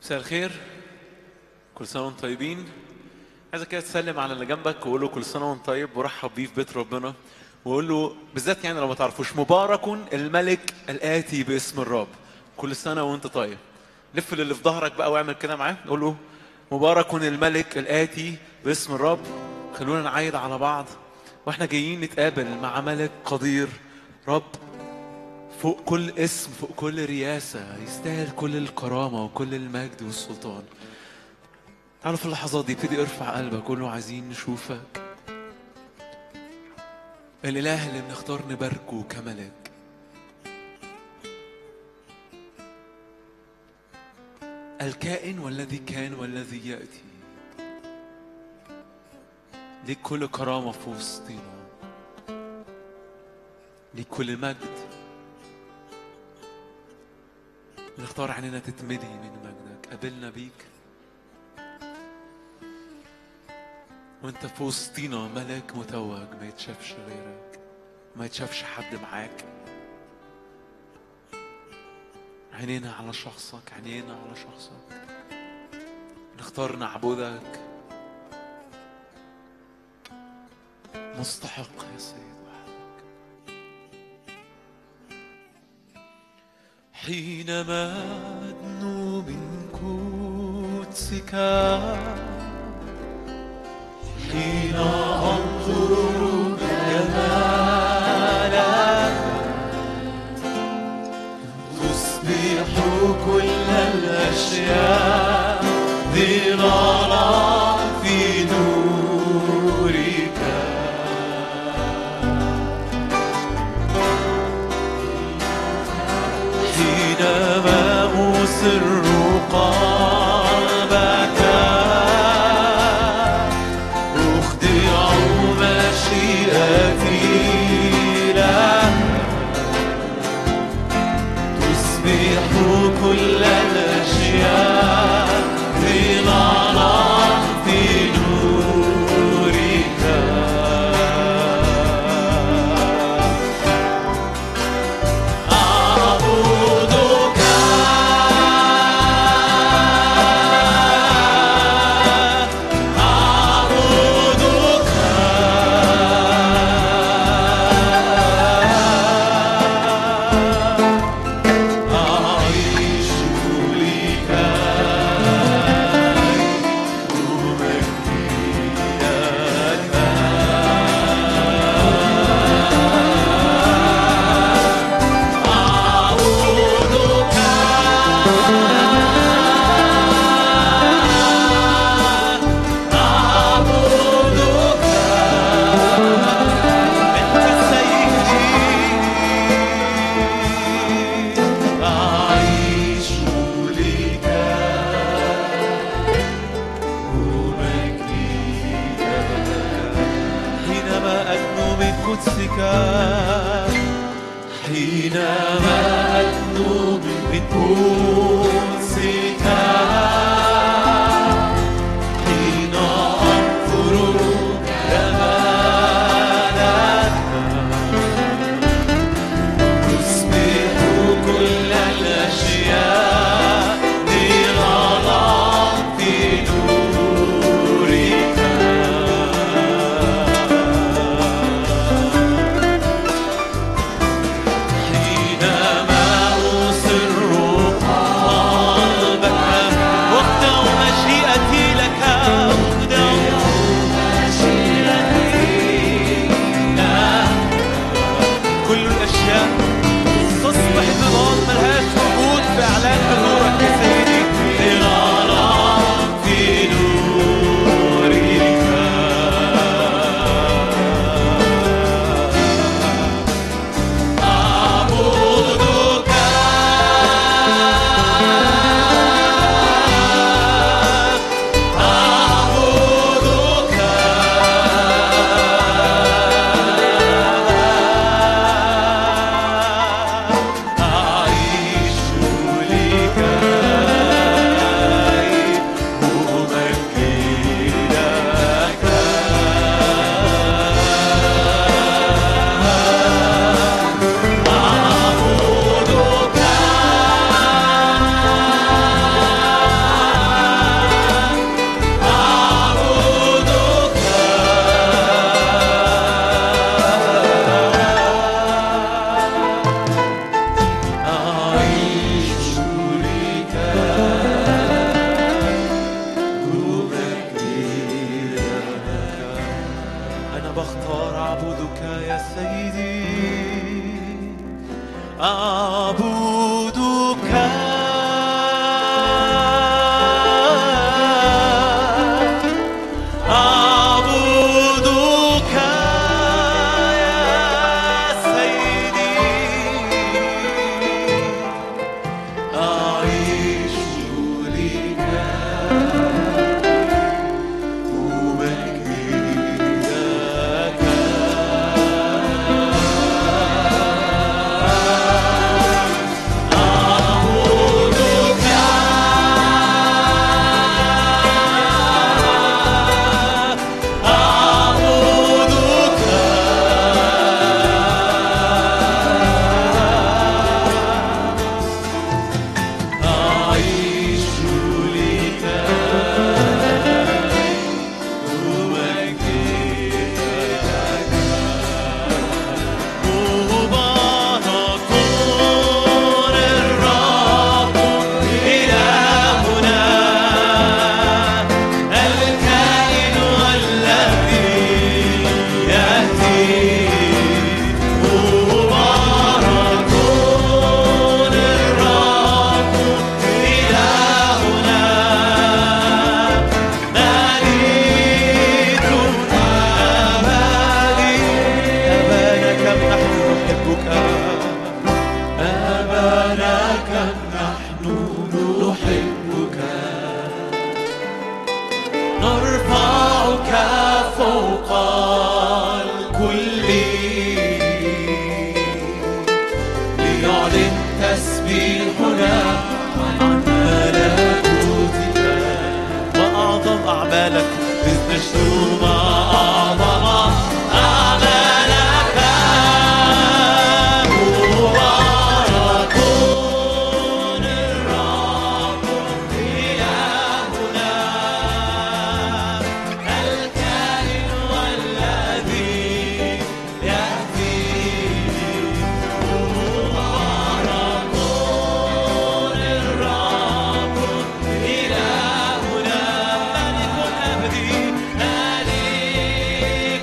مساء الخير كل سنة وانتم طيبين عايزك كده تسلم على اللي جنبك وقول له كل سنة وانت طيب ورحب بيه في بيت ربنا وقول له بالذات يعني لو ما تعرفوش مبارك الملك الآتي باسم الرب كل سنة وانت طيب لف للي في ظهرك بقى واعمل كده معاه قول له مبارك الملك الآتي باسم الرب خلونا نعايد على بعض واحنا جايين نتقابل مع ملك قدير رب فوق كل اسم فوق كل رياسة يستاهل كل الكرامة وكل المجد والسلطان تعالوا في اللحظات دي ابتدي ارفع قلبك قول له عايزين نشوفك الإله اللي بنختار نباركه كملك الكائن والذي كان والذي يأتي ليك كل كرامة في وسطينا ليك كل مجد نختار عينينا تتمدي من مجدك قابلنا بيك وانت في وسطينا ملك متوج ما يتشافش غيرك ما يتشافش حد معاك عينينا على شخصك عينينا على شخصك نختار نعبدك مستحق يا سيد وحدك حينما أدنو من قدسك حين أنظر جمالك تصبح كل الأشياء ظلالا في نورك حينما أسر قلبك أخضع مشيئتي لك تصبح كل الأشياء ظلالا في نورك أعبدك أعبدك أعيش لك أمجدك أعبدك أعبدك أنت سيدي أعيش لك أمجدك حينما أدنو من قدسك حينما أدنو من قدسك حين أنظر جمالك تصبح كل الأشياء ظلالا في نورك حينما أسر قلبك أعبدك أعبدك يا سيدي أعيش لك أمجدك أعبدك أعبدك أعيش لك أمجدك مبارك الرب إلهنا الكائن والذي يهدي مبارك الرب إلهنا مليك أبدي أبانا كم نحن نحبك أبانا كم نحن نحبك نرفعك فوق الكل ليعلن تسبيحنا عن ملكوتك وأعظم أعمالك إذ نشتم أعظم أعمالك مبارك الرب إلهنا الكائن والذي يهدي مبارك الرب إلهنا ملك أبدي ملك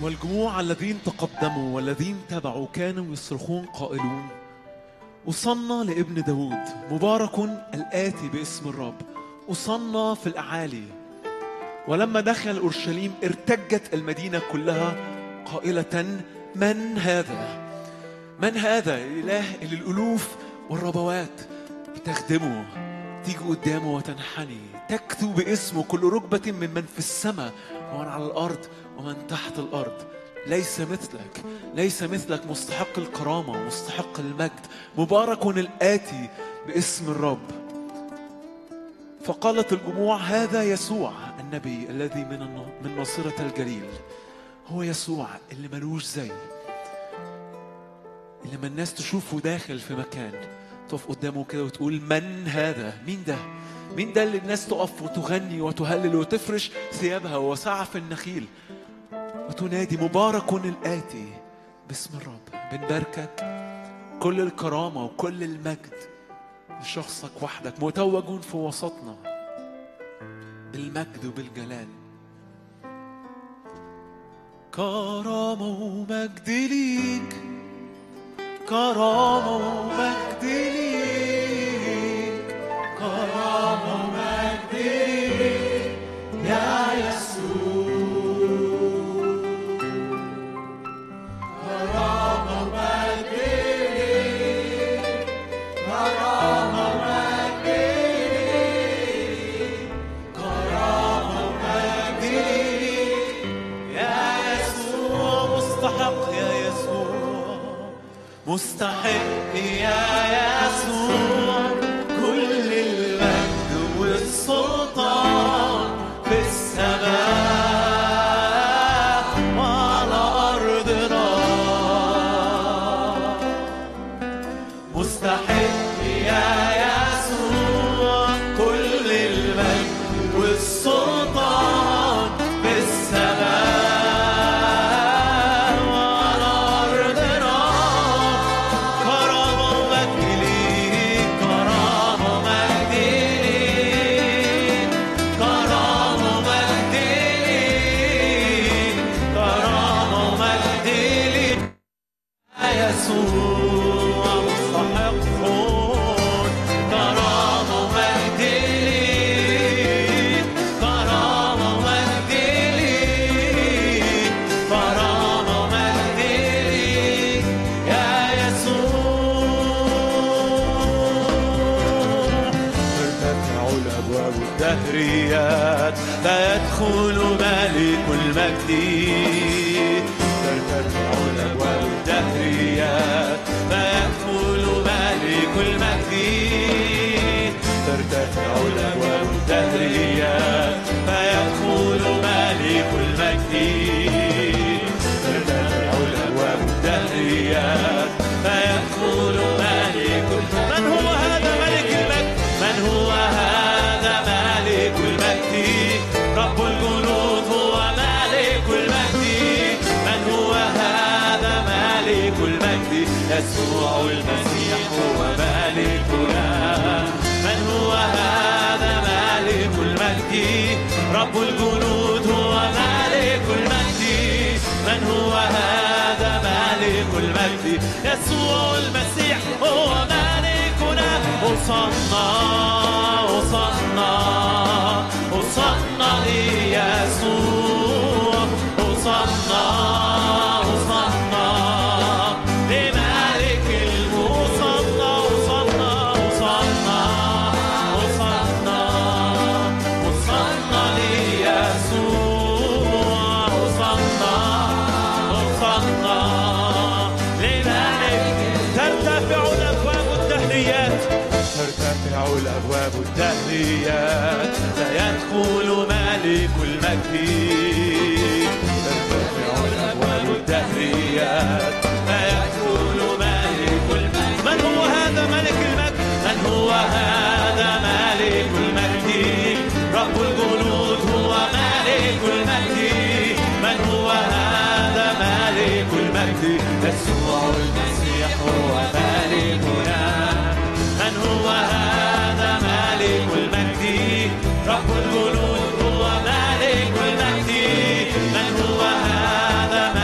والجموع الذين تقدموا والذين تبعوا كانوا يصرخون قائلون أصلنا لابن داود مبارك الآتي باسم الرب أصلنا في الأعالي ولما دخل أورشليم ارتجت المدينة كلها قائلة من هذا؟ من هذا الإله اللي الألوف والربوات بتخدمه تيجي قدامه وتنحني تكتب باسمه كل ركبة من من في السماء ومن على الأرض ومن تحت الأرض ليس مثلك ليس مثلك مستحق الكرامة مستحق المجد مبارك الآتي باسم الرب فقالت الجموع هذا يسوع النبي الذي من الن- من ناصرة الجليل هو يسوع اللي ملوش زي اللي لما الناس تشوفه داخل في مكان تقف قدامه كده وتقول من هذا مين ده مين ده اللي الناس تقف وتغني وتهلل وتفرش ثيابها وسعى في النخيل وتنادي مبارك الآتي باسم الرب بنباركك كل الكرامة وكل المجد لشخصك وحدك متوج في وسطنا بالمجد وبالجلال كرامة ومجد ليك كرامة ومجد ليك كرامة ومجد ليك يا يسوع كرامة ومجد ليك كرامة ومجد ليك كرامة ومجد ليك يا يسوع مستحق يا يسوع مستحق يا يسوع كل المجد والسلطان في السماء وعلى أرضنا مستحق يا يسوع كل المجد والسلطان في السماء وعلى أرضنا كرامة ومجد ليك كرامة ومجد ليك كرامة ومجد ليك كرامة ومجد ليك يا يسوع مستحق كرامة ومجد ليك كرامة ومجد ليك كرامة ومجد ليك يا يسوع ترتفع الأبواب الدهريات لا يدخل ملك المجد ترتفع الأبواب الدهريات لا يدخل ملك المجد ترتفع الأبواب الدهريات لا يدخل ملك المجد ترتفع الأبواب الدهريات لا يدخل ملك من هو هذا ملك المجد من هو هذا ملك المجد رب الجنود هو ملك المجد من هو هذا ملك المجد يسوع المسيح هو ملكنا من هو هذا ملك المجد رب الجنود هو ملك المجد من هو هذا ملك المجد يسوع المسيح هو ملكنا وصلنا وصلنا وصلنا ليسوع وصلنا وصلنا لملك المصلى وصلنا وصلنا وصلنا وصلنا ليسوع وصلنا وصلنا لملك ترتفع الابواب الدهريات ترتفع الابواب الدهريات لا يدخل ملك المجد ترتفع الابواب الدهريات لا يدخل ملك المجد من هو هذا ملك المجد من هو هذا ملك المجد رب الجنود هو ملك المجد من هو هذا ملك المجد يسوع المسيح هو ملكنا من هو هذا ملك المجد رب الجنود هو ملك المجد من هو هذا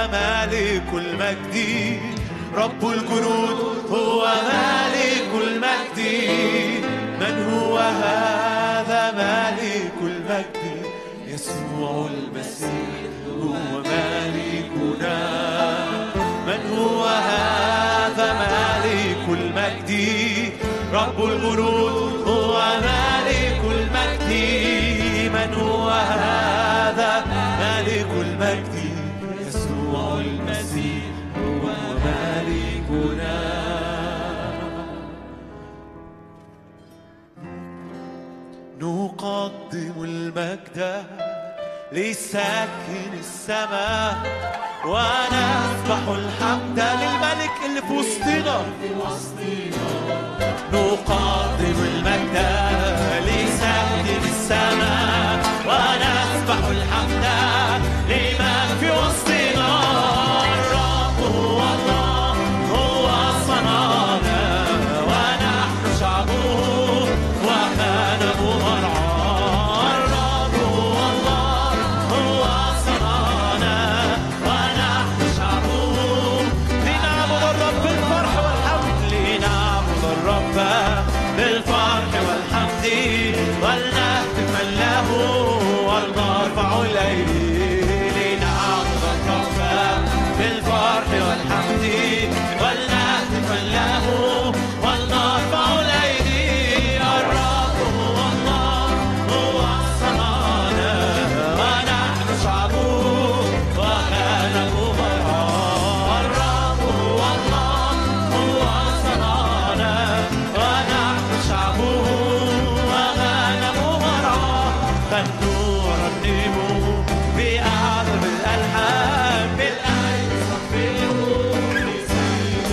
مالك المجد رب الجنود هو مالك المجد من هو هذا مالك المجد يسوع المسيح هو مالكنا من هو هذا مالك المجد رب الجنود هو مالك المجد من هو هذا مالك المجد يسوع المسيح هو مالكنا نقدم المجد لساكن السماء ونسبح الحمد للملك اللي في وسطنا نقدم المجد لساكن السماء ونسبح الحمد لمن في وسطنا الرب هو الله هو صنعنا ونحن شعبه وغنم مرعاه الرب هو الله هو صنعنا ونحن شعبه لنعبد الرب بالفرح والحمد لنعبد الرب بالفرح والحمد ولنهتف له ولنرفع الايدي لنعبد الرب بالفرح والحمد ولنهتف له ولنرفع الايدي الرب هو الله هو صنعنا ونحن شعبه وغنم مرعاه الرب هو الله هو صنعنا ونحن شعبه وغنم مرعاه غنوا رنموا بأعظم الألحان بالآية صفروا لسيد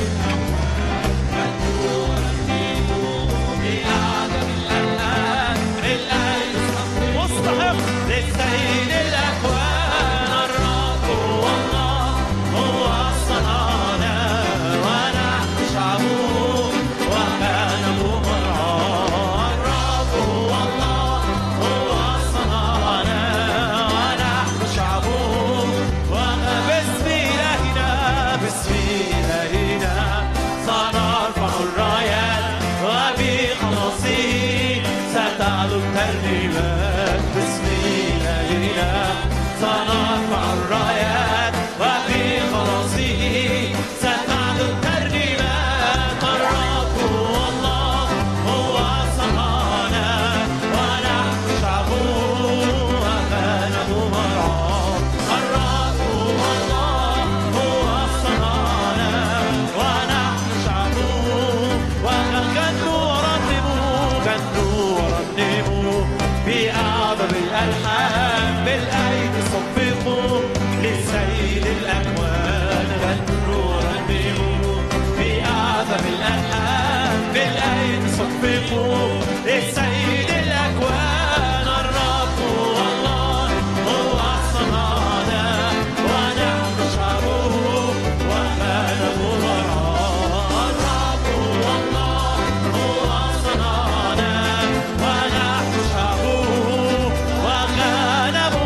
غنوا رنموا بأعظم الألحان بالآية صفروا مستحق للسيد الأكوان الرب هو الله هو صنعنا ونحن شعبه وغنم مرعاه الرب هو الله هو صنعنا ونحن شعبه وغنم باسم إلهنا باسم إلهنا سنرفع الرايات وبخلاصه ستعلو الترنيمات باسم إلهنا سنرفع الرايات وبخلاصه ستعلو الترنيمات الرب هو الله هو صنعنا ونحن شعبه وغنم مرعاه الرب هو الله هو صنعنا ونحن شعبه وغنوا ورنموا غنوا ورنموا بأعظم الألحان بالأيدي صفقوا لسيد الأكوان غنوا ورنموا بأعظم الألحان بالأيدي صفقوا لسيد الأكوان الرب هو الله هو صنعنا ونحن شعبه وغنم مرعاه الرب هو الله هو صنعنا ونحن شعبه وغنم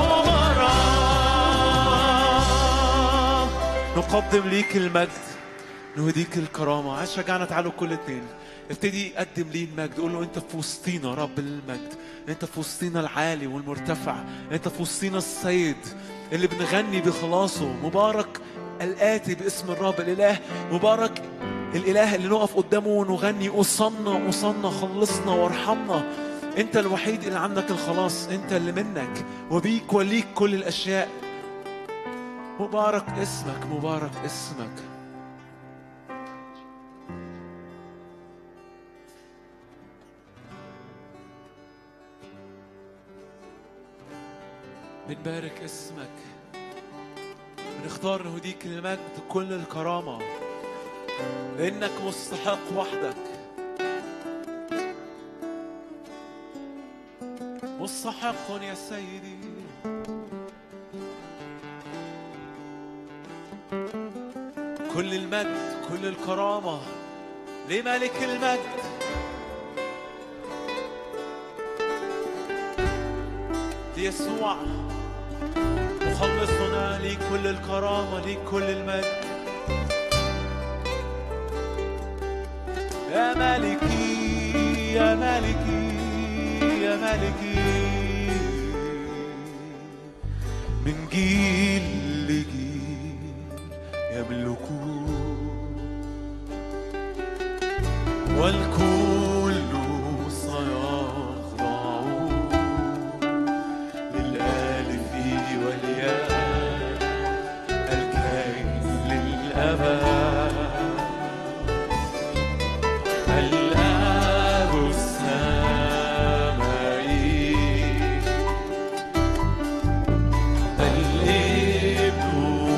مرعاه نقدم ليك المجد نهديك الكرامة عايز شجعنا تعالوا كل اتنين ابتدي قدم ليه المجد قول له انت في وسطينا رب المجد انت في وسطينا العالي والمرتفع انت في وسطينا السيد اللي بنغني بخلاصه مبارك الآتي باسم الرب الإله مبارك الإله اللي نقف قدامه ونغني أصلنا أصلنا خلصنا وارحمنا أنت الوحيد اللي عندك الخلاص أنت اللي منك وبيك وليك كل الأشياء مبارك اسمك مبارك اسمك بنبارك اسمك بنختار نهديك المجد كل الكرامة لأنك مستحق وحدك مستحق يا سيدي كل المجد كل الكرامة لملك المجد ليسوع مخلصنا ليك كل الكرامة ليك كل المجد يا مالكي يا مالكي يا مالكي من جيل لجيل يملكون والكل سيخضع للألف والياء الكي للأبد الآب السمائي الابن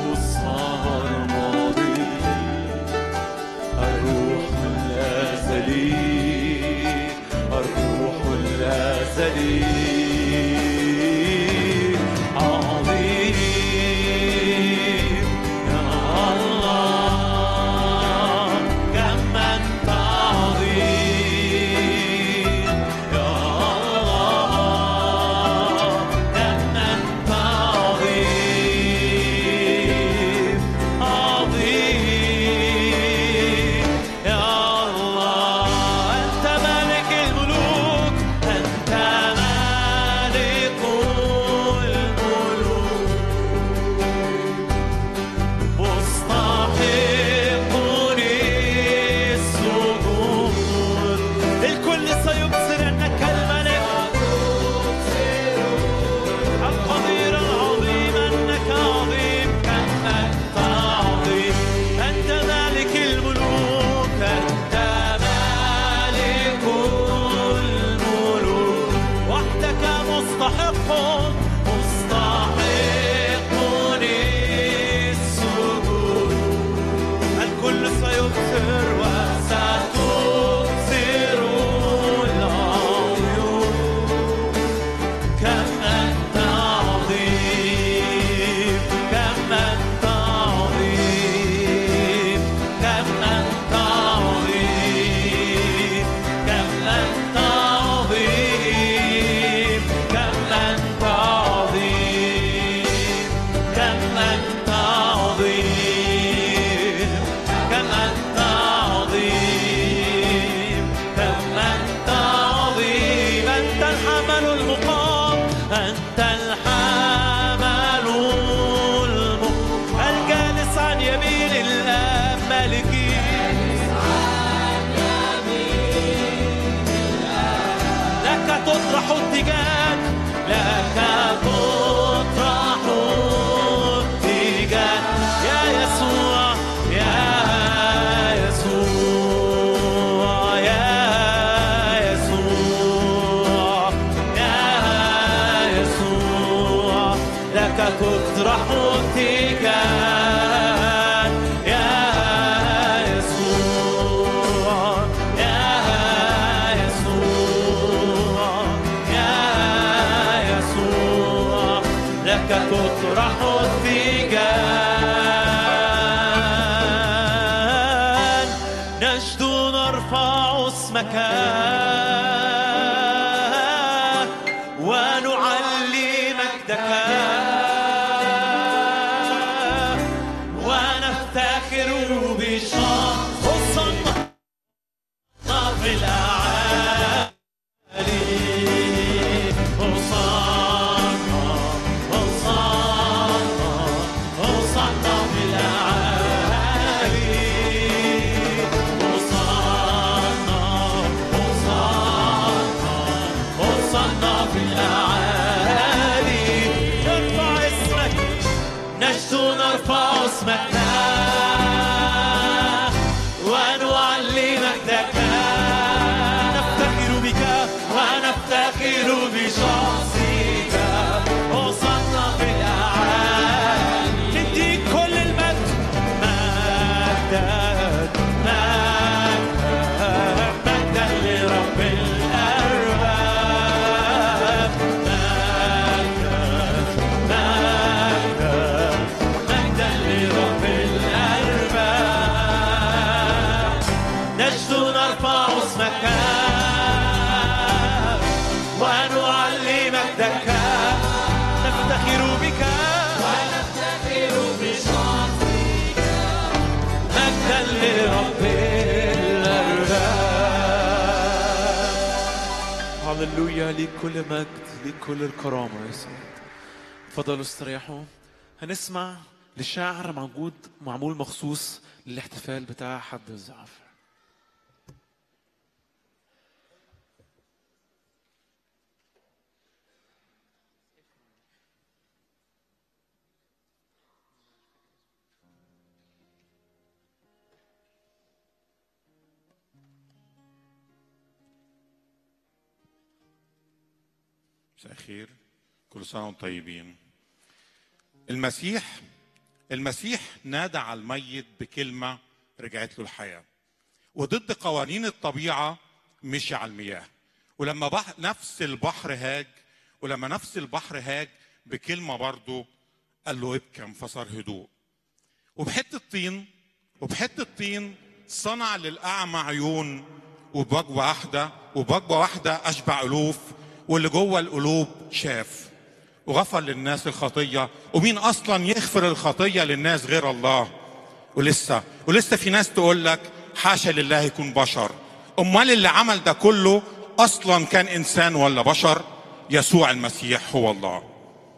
الصرمدي الروح الأزلي الروح الأزلي عظيم يا الله كم أنت عظيم يا الله كم أنت عظيم عظيم يا الله أنت ملك الملوك أنت ملك الملوك مستحق للسجود الكل سيبصر أنك الملك القدير العظيم أنك عظيم كم أنت عظيم أنت مالك الملوك أنت مالك الملوك وحدك مستحق مستحق للسجود الكل سيبصر وستبصر العيون كم أنت عظيم كم أنت عظيم كم أنت عظيم كم أنت عظيم كم أنت عظيم كم أنت عظيم كم أنت عظيم كم أنت عظيم أنت الحمل المقام أنت الحمل المقام الجالس عن يمين الآب مالكي لك تطرح التيجان لك تطرح التيجان يا يسوع يا يسوع يا يسوع يا يسوع لك تطرح التيجان يا يسوع يا يسوع يا يسوع لك تطرح التيجان نجد نرفع اسمك ونعلي مجدك ونفتخر بشخص في الأعالي وصلنا وصلنا وصلنا في الأعالي وصلنا وصلنا وصلنا في الأعالي نرفع اسمك نجد نرفع اسمك ونعلي مجدك نفتخر بك ونفتخر بشخصك وصلنا في الأعالي نديك كل المجد مجدك مجدك مجدا لرب الأرباب مجدك مجدك مجدا لرب الأرباب نجد نرفع اسمك ونعلي مجدك نفتخر بك رب الأرباب هللويا ليك كل مجد ليك كل الكرامة يا سيد تفضلوا استريحوا هنسمع لشعر موجود معمول مخصوص للاحتفال بتاع حد الزعفر مساء الخير كل سنة وانتم طيبين المسيح المسيح نادى على الميت بكلمة رجعت له الحياة وضد قوانين الطبيعة مشي على المياه ولما بح... نفس البحر هاج ولما نفس البحر هاج بكلمة برضه قال له ابكى انفصل هدوء وبحتة طين وبحتة طين صنع للأعمى عيون وبوجبة واحدة وبوجبة واحدة أشبع ألوف واللي جوه القلوب شاف وغفر للناس الخطية ومين أصلا يغفر الخطية للناس غير الله ولسه ولسه في ناس تقول لك حاشا لله يكون بشر أمال اللي عمل ده كله أصلا كان إنسان ولا بشر يسوع المسيح هو الله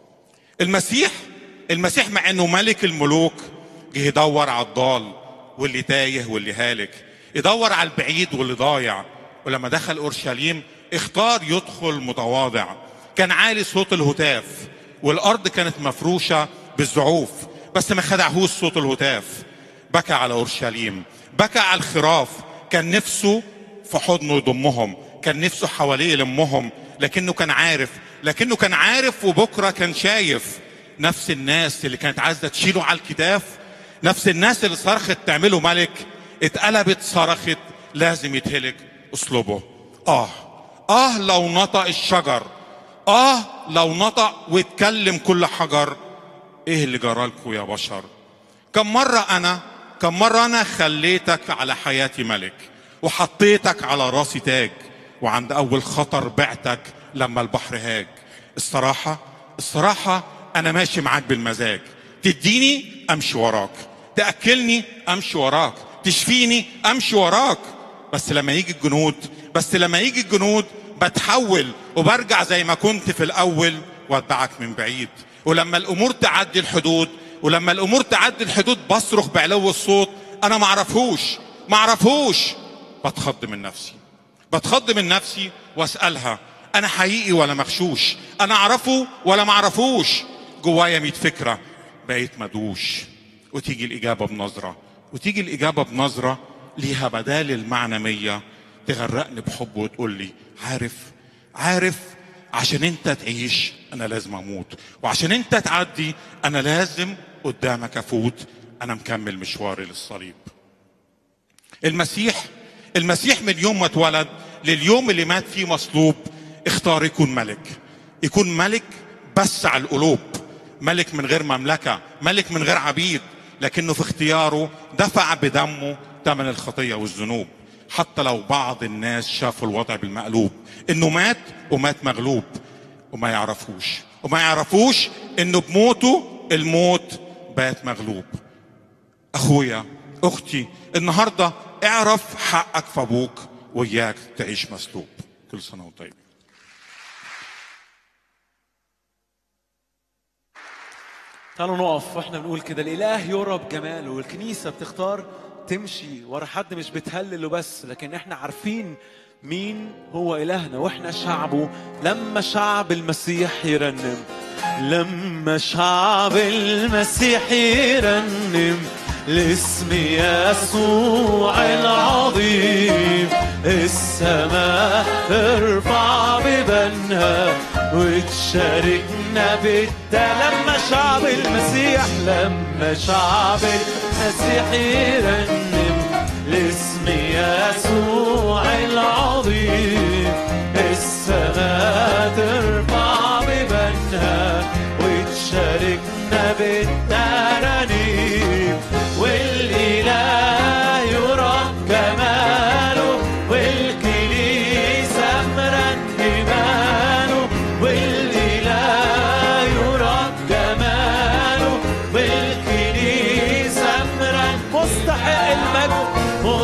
المسيح المسيح مع انه ملك الملوك جه يدور على الضال واللي تايه واللي هالك يدور على البعيد واللي ضايع ولما دخل اورشليم اختار يدخل متواضع كان عالي صوت الهتاف والارض كانت مفروشه بالزعوف بس ما خدعهوش صوت الهتاف بكى على اورشليم بكى على الخراف كان نفسه في حضنه يضمهم كان نفسه حواليه يلمهم لكنه كان عارف لكنه كان عارف وبكره كان شايف نفس الناس اللي كانت عايزه تشيله على الكتاف نفس الناس اللي صرخت تعمله ملك اتقلبت صرخت لازم يتهلك اسلوبه اه اه لو نطق الشجر اه لو نطق واتكلم كل حجر ايه اللي جرالكوا يا بشر كم مرة أنا كم مرة أنا خليتك على حياتي ملك وحطيتك على راسي تاج وعند أول خطر بعتك لما البحر هاج الصراحة الصراحة أنا ماشي معاك بالمزاج تديني أمشي وراك تأكلني أمشي وراك تشفيني أمشي وراك بس لما يجي الجنود بس لما يجي الجنود بتحول وبرجع زي ما كنت في الأول واتبعك من بعيد ولما الأمور تعدي الحدود ولما الأمور تعدي الحدود بصرخ بعلو الصوت أنا معرفهوش معرفهوش بتخض من نفسي بتخض من نفسي واسالها انا حقيقي ولا مغشوش انا اعرفه ولا معرفوش جوايا ميت فكره بقيت مدوش وتيجي الاجابه بنظره وتيجي الاجابه بنظره ليها بدال المعنى مية تغرقني بحب وتقول لي عارف عارف عشان انت تعيش انا لازم اموت وعشان انت تعدي انا لازم قدامك افوت انا مكمل مشواري للصليب المسيح المسيح من يوم ما اتولد لليوم اللي مات فيه مصلوب اختار يكون ملك يكون ملك بس على القلوب ملك من غير مملكة ملك من غير عبيد لكنه في اختياره دفع بدمه ثمن الخطية والذنوب حتى لو بعض الناس شافوا الوضع بالمقلوب انه مات ومات مغلوب وما يعرفوش وما يعرفوش انه بموته الموت بات مغلوب اخويا اختي النهارده اعرف حقك في ابوك وياك تعيش مسلوب كل سنه وانت طيب تعالوا نقف واحنا بنقول كده الاله يرى بجماله والكنيسه بتختار تمشي ورا حد مش بتهلل وبس لكن احنا عارفين مين هو الهنا واحنا شعبه لما شعب المسيح يرنم لما شعب المسيح يرنم لاسم يسوع العظيم السماء ترفع ببنها وتشاركنا بالتا لما شعب المسيح لما شعب المسيح يرنم لاسم يسوع العظيم السماء ترفع ببنها وتشاركنا بالترانيم والاله يرى جماله والكنيسه مرنمانه والاله يرى جماله والكنيسه مرن مستحق المجد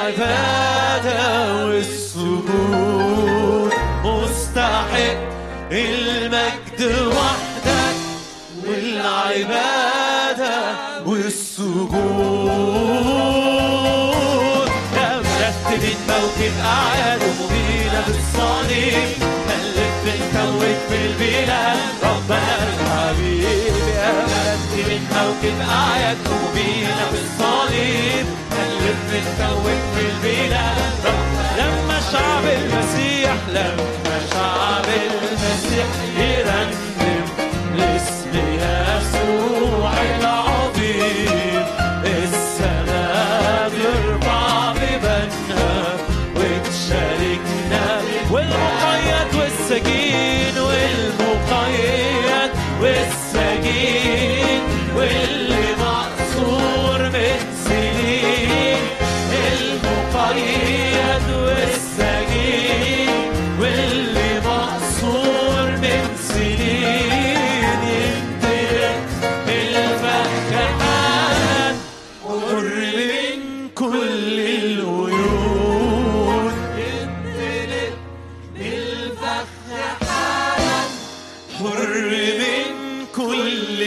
العبادة والسجود مستحق المجد وحدك والعبادة والسجود يا مرتب الموكب أعياد مبينة بالصليب ملك بنتوج في البلاد ربنا الحبيب يا مرتب الموكب أعياد مبينة بالصليب ملك بنتوج في البلاد ربنا لما شعب المسيح لما شعب المسيح يرنم لاسم يسوع العظيم السماء بيرفع ببنها وتشاركنا والمقيد والسجين والمقيد والسجين واللي مقصور من سنين المقيد والسجين واللي مقصور من سنين يمتلك الفخ حالا حر من كل الويود يمتلك الفخ حالا حر من كل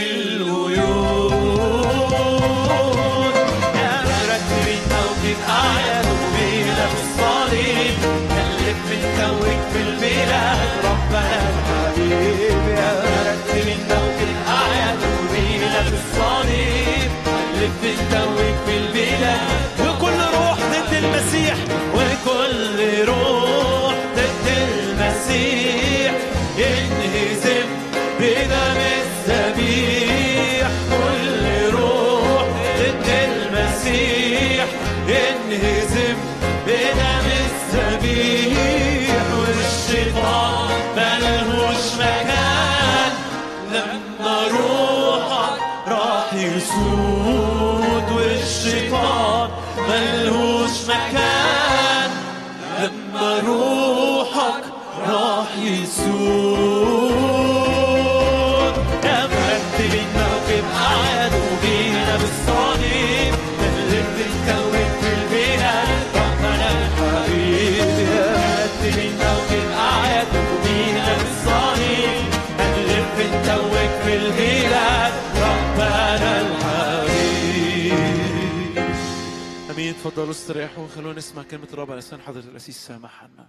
الويود يا مرتبين موكب أعياد مبينة بالصليب كلف متوج في البلاد ربنا الحبيب يا مرتبين موكب أعياد مبينة بالصليب كلف متوج في البلاد وكل روح ضد المسيح وكل روح ضد المسيح ينهزم بدم الذبيح كل روح ضد المسيح ينهزم بدم الذبيح والشيطان ملهوش مكان لما روحك راح يسود والشيطان ملهوش مكان لما روحك راح يسود يا مرتب الموكب أعياد وبينا بالصليب اللي بنكون في البلاد ربنا الحبيب يا مرتب الموكب أعياد وبينا بالصليب اللي بنتوج في البلاد ربنا الحبيب امين تفضلوا استريحوا خلونا نسمع كلمه الرب على لسان حضره الاسيس سامح حنا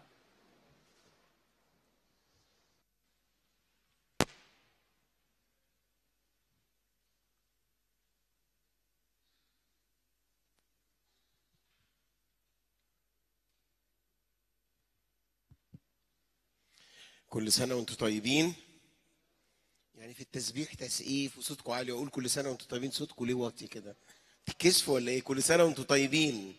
كل سنة وانتم طيبين يعني في التسبيح تسقيف وصوتكم عالي واقول كل سنة وانتم طيبين صوتكم ليه واطي كده تكسفوا ولا ايه كل سنة وانتم طيبين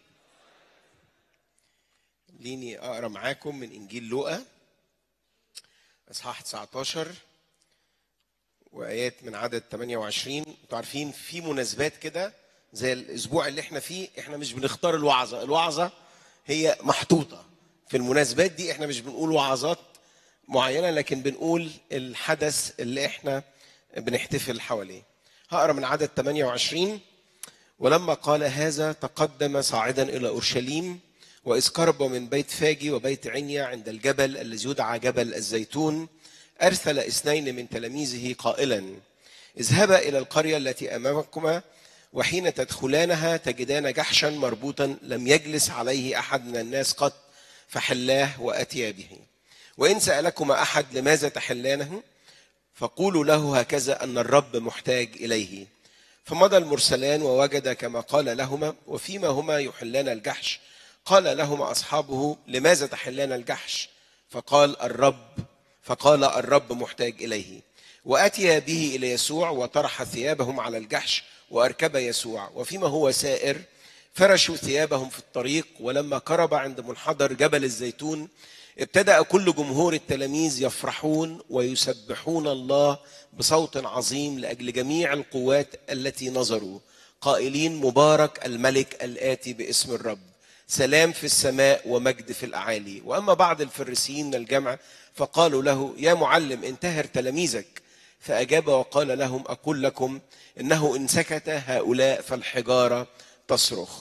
ليني اقرا معاكم من انجيل لوقا اصحاح 19 وايات من عدد 28 انتوا عارفين في مناسبات كده زي الاسبوع اللي احنا فيه احنا مش بنختار الوعظه الوعظه هي محطوطه في المناسبات دي احنا مش بنقول وعظات معينه لكن بنقول الحدث اللي احنا بنحتفل حواليه هقرا من عدد 28 ولما قال هذا تقدم صاعدا الى اورشليم واذ قرب من بيت فاجي وبيت عنيا عند الجبل الذي يدعى جبل الزيتون ارسل اثنين من تلاميذه قائلا اذهبا الى القريه التي امامكما وحين تدخلانها تجدان جحشا مربوطا لم يجلس عليه احد من الناس قط فحلاه واتيا به وان سالكما احد لماذا تحلانه فقولوا له هكذا ان الرب محتاج اليه فمضى المرسلان ووجد كما قال لهما وفيما هما يحلان الجحش قال لهما اصحابه لماذا تحلان الجحش فقال الرب فقال الرب محتاج اليه واتي به الى يسوع وطرح ثيابهم على الجحش واركب يسوع وفيما هو سائر فرشوا ثيابهم في الطريق ولما قرب عند منحدر جبل الزيتون ابتدا كل جمهور التلاميذ يفرحون ويسبحون الله بصوت عظيم لاجل جميع القوات التي نظروا قائلين مبارك الملك الاتي باسم الرب سلام في السماء ومجد في الاعالي واما بعض الفريسيين من الجمع فقالوا له يا معلم انتهر تلاميذك فاجاب وقال لهم اقول لكم انه ان سكت هؤلاء فالحجاره تصرخ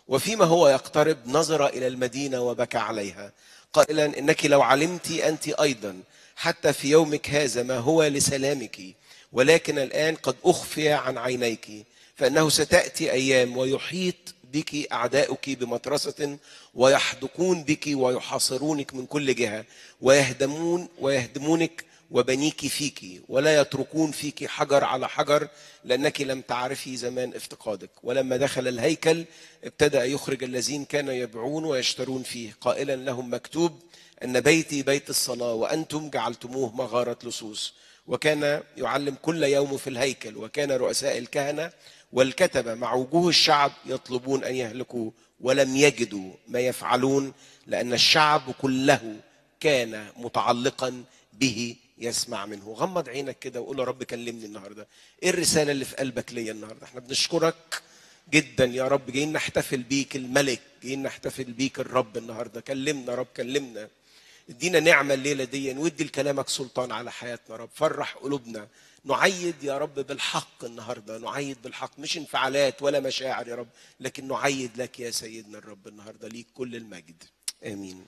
وفيما هو يقترب نظر الى المدينه وبكى عليها قائلا انك لو علمت انت ايضا حتى في يومك هذا ما هو لسلامك ولكن الان قد اخفي عن عينيك فانه ستاتي ايام ويحيط بك اعداؤك بمطرسه ويحدقون بك ويحاصرونك من كل جهه ويهدمون ويهدمونك وبنيك فيك ولا يتركون فيك حجر على حجر لانك لم تعرفي زمان افتقادك ولما دخل الهيكل ابتدا يخرج الذين كانوا يبيعون ويشترون فيه قائلا لهم مكتوب ان بيتي بيت الصلاه وانتم جعلتموه مغاره لصوص وكان يعلم كل يوم في الهيكل وكان رؤساء الكهنه والكتبه مع وجوه الشعب يطلبون ان يهلكوا ولم يجدوا ما يفعلون لان الشعب كله كان متعلقا به يسمع منه غمض عينك كده وقول يا رب كلمني النهارده ايه الرساله اللي في قلبك ليا النهارده احنا بنشكرك جدا يا رب جايين نحتفل بيك الملك جايين نحتفل بيك الرب النهارده كلمنا يا رب كلمنا ادينا نعمه الليله دي وادي لكلامك سلطان على حياتنا يا رب فرح قلوبنا نعيد يا رب بالحق النهارده نعيد بالحق مش انفعالات ولا مشاعر يا رب لكن نعيد لك يا سيدنا الرب النهارده ليك كل المجد امين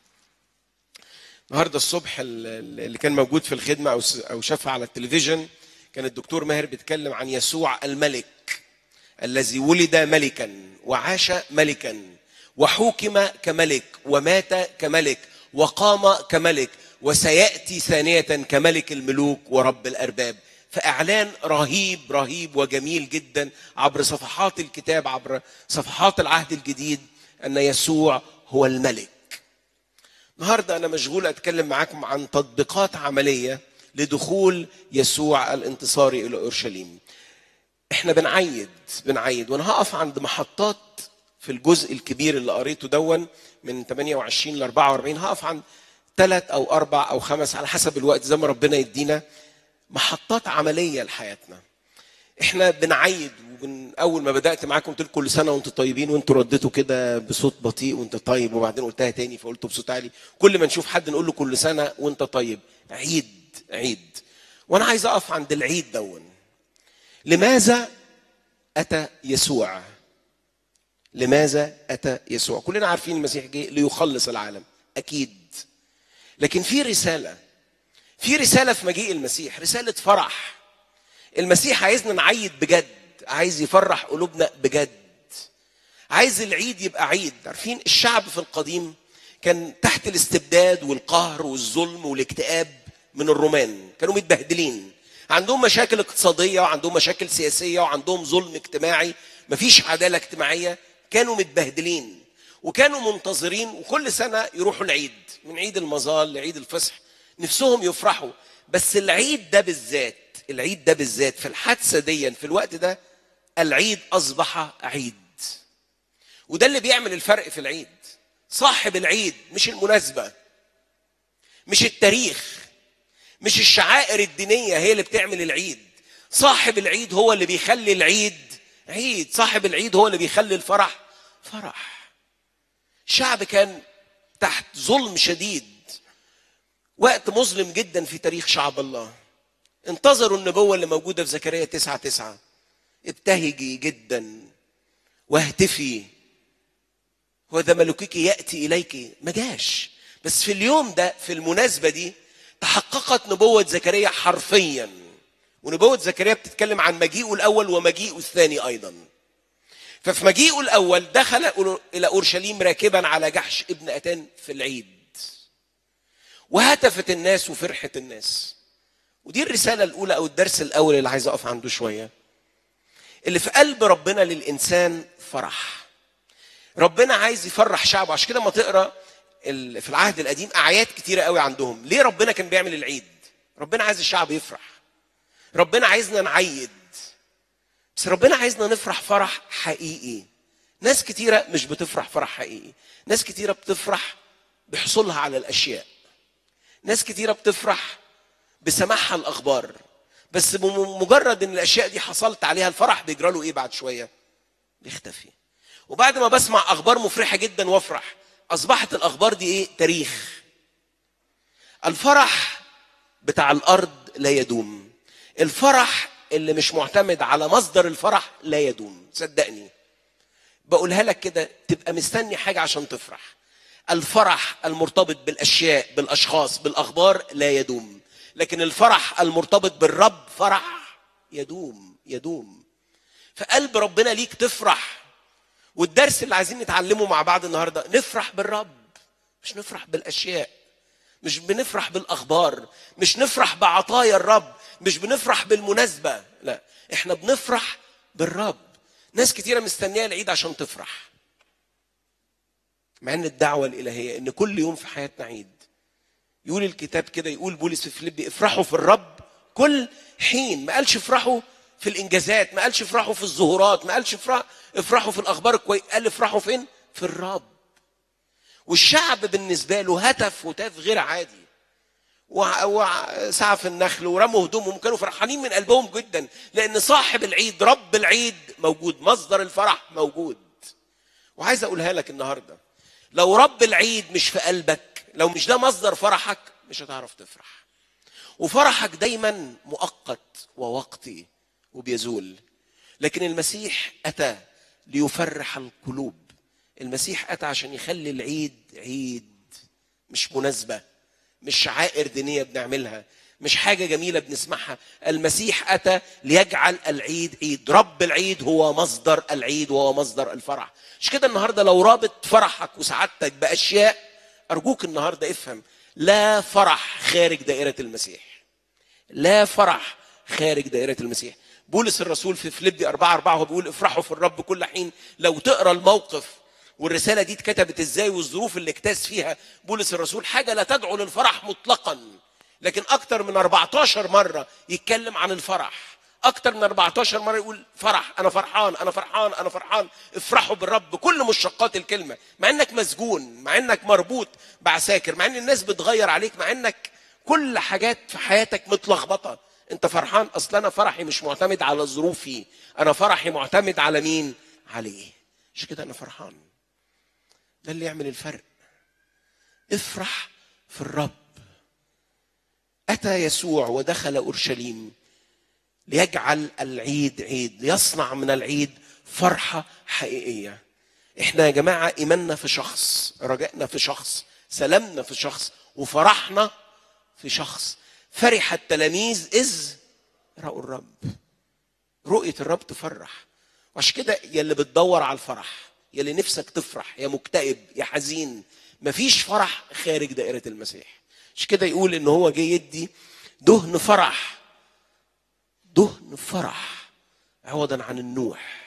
النهارده الصبح اللي كان موجود في الخدمه او او شافها على التلفزيون كان الدكتور ماهر بيتكلم عن يسوع الملك الذي ولد ملكا وعاش ملكا وحوكم كملك ومات كملك وقام كملك وسياتي ثانيه كملك الملوك ورب الارباب فاعلان رهيب رهيب وجميل جدا عبر صفحات الكتاب عبر صفحات العهد الجديد ان يسوع هو الملك النهارده انا مشغول اتكلم معاكم عن تطبيقات عمليه لدخول يسوع الانتصاري الى اورشليم احنا بنعيد بنعيد وانا هقف عند محطات في الجزء الكبير اللي قريته دون من 28 ل 44 هقف عند ثلاث او اربع او خمس على حسب الوقت زي ما ربنا يدينا محطات عمليه لحياتنا احنا بنعيد ومن اول ما بدات معاكم قلت لكم كل سنه وانتم طيبين وانتم رديتوا كده بصوت بطيء وانت طيب وبعدين قلتها تاني فقلت بصوت عالي كل ما نشوف حد نقول له كل سنه وانت طيب عيد عيد وانا عايز اقف عند العيد دون لماذا اتى يسوع لماذا اتى يسوع كلنا عارفين المسيح جه ليخلص العالم اكيد لكن في رساله في رساله في مجيء المسيح رساله فرح المسيح عايزنا نعيد بجد عايز يفرح قلوبنا بجد عايز العيد يبقى عيد عارفين الشعب في القديم كان تحت الاستبداد والقهر والظلم والاكتئاب من الرومان كانوا متبهدلين عندهم مشاكل اقتصادية وعندهم مشاكل سياسية وعندهم ظلم اجتماعي مفيش عدالة اجتماعية كانوا متبهدلين وكانوا منتظرين وكل سنة يروحوا العيد من عيد المظال لعيد الفصح نفسهم يفرحوا بس العيد ده بالذات العيد ده بالذات في الحادثة دي في الوقت ده العيد أصبح عيد وده اللي بيعمل الفرق في العيد صاحب العيد مش المناسبة مش التاريخ مش الشعائر الدينية هي اللي بتعمل العيد صاحب العيد هو اللي بيخلي العيد عيد صاحب العيد هو اللي بيخلي الفرح فرح الشعب كان تحت ظلم شديد وقت مظلم جدا في تاريخ شعب الله انتظروا النبوة اللي موجودة في زكريا تسعة تسعة ابتهجي جدا واهتفي وذا ملكك يأتي إليك ما جاش بس في اليوم ده في المناسبة دي تحققت نبوة زكريا حرفيا ونبوة زكريا بتتكلم عن مجيئه الأول ومجيئه الثاني أيضا ففي مجيئه الأول دخل إلى أورشليم راكبا على جحش ابن أتان في العيد وهتفت الناس وفرحت الناس ودي الرسالة الأولى أو الدرس الأول اللي عايز أقف عنده شوية اللي في قلب ربنا للإنسان فرح ربنا عايز يفرح شعبه عشان كده ما تقرا في العهد القديم اعياد كتيره قوي عندهم ليه ربنا كان بيعمل العيد ربنا عايز الشعب يفرح ربنا عايزنا نعيد بس ربنا عايزنا نفرح فرح حقيقي ناس كتيره مش بتفرح فرح حقيقي ناس كتيره بتفرح بحصولها على الاشياء ناس كتيره بتفرح بسماعها الاخبار بس بمجرد ان الاشياء دي حصلت عليها الفرح بيجرى له ايه بعد شويه بيختفي وبعد ما بسمع اخبار مفرحه جدا وافرح اصبحت الاخبار دي ايه تاريخ الفرح بتاع الارض لا يدوم الفرح اللي مش معتمد على مصدر الفرح لا يدوم صدقني بقولها لك كده تبقى مستني حاجه عشان تفرح الفرح المرتبط بالاشياء بالاشخاص بالاخبار لا يدوم لكن الفرح المرتبط بالرب فرح يدوم يدوم فقلب ربنا ليك تفرح والدرس اللي عايزين نتعلمه مع بعض النهارده نفرح بالرب مش نفرح بالاشياء مش بنفرح بالاخبار مش نفرح بعطايا الرب مش بنفرح بالمناسبه لا احنا بنفرح بالرب ناس كتيره مستنيه العيد عشان تفرح مع ان الدعوه الالهيه ان كل يوم في حياتنا عيد يقول الكتاب كده يقول بولس في فيليبي افرحوا في الرب كل حين ما قالش افرحوا في الانجازات ما قالش افرحوا في الظهورات ما قالش افرح افرحوا في الاخبار الكويسه قال افرحوا فين في الرب والشعب بالنسبه له هتف هتاف غير عادي وع- وسعى في النخل ورموا هدومهم كانوا فرحانين من قلبهم جدا لان صاحب العيد رب العيد موجود مصدر الفرح موجود وعايز اقولها لك النهارده لو رب العيد مش في قلبك لو مش ده مصدر فرحك مش هتعرف تفرح وفرحك دايما مؤقت ووقتي وبيزول لكن المسيح اتى ليفرح القلوب المسيح اتى عشان يخلي العيد عيد مش مناسبه مش شعائر دينيه بنعملها مش حاجه جميله بنسمعها المسيح اتى ليجعل العيد عيد رب العيد هو مصدر العيد وهو مصدر الفرح مش كده النهارده لو رابط فرحك وسعادتك باشياء ارجوك النهارده افهم لا فرح خارج دائره المسيح لا فرح خارج دائرة المسيح بولس الرسول في فيليبي 4 4 هو بيقول افرحوا في الرب كل حين لو تقرا الموقف والرسالة دي اتكتبت ازاي والظروف اللي اجتاز فيها بولس الرسول حاجة لا تدعو للفرح مطلقا لكن أكتر من 14 مرة يتكلم عن الفرح أكتر من 14 مرة يقول فرح أنا فرحان أنا فرحان أنا فرحان افرحوا بالرب بكل مشتقات الكلمة مع إنك مسجون مع إنك مربوط بعساكر مع إن الناس بتغير عليك مع إنك كل حاجات في حياتك متلخبطه انت فرحان اصل انا فرحي مش معتمد على ظروفي انا فرحي معتمد على مين عليه مش كده انا فرحان ده اللي يعمل الفرق افرح في الرب اتى يسوع ودخل اورشليم ليجعل العيد عيد ليصنع من العيد فرحه حقيقيه احنا يا جماعه ايماننا في شخص رجائنا في شخص سلامنا في شخص وفرحنا في شخص فرح التلاميذ اذ راوا الرب رؤيه الرب تفرح وعشان كده يا اللي بتدور على الفرح يا اللي نفسك تفرح يا مكتئب يا حزين مفيش فرح خارج دائره المسيح مش كده يقول ان هو جاي يدي دهن فرح دهن فرح عوضا عن النوح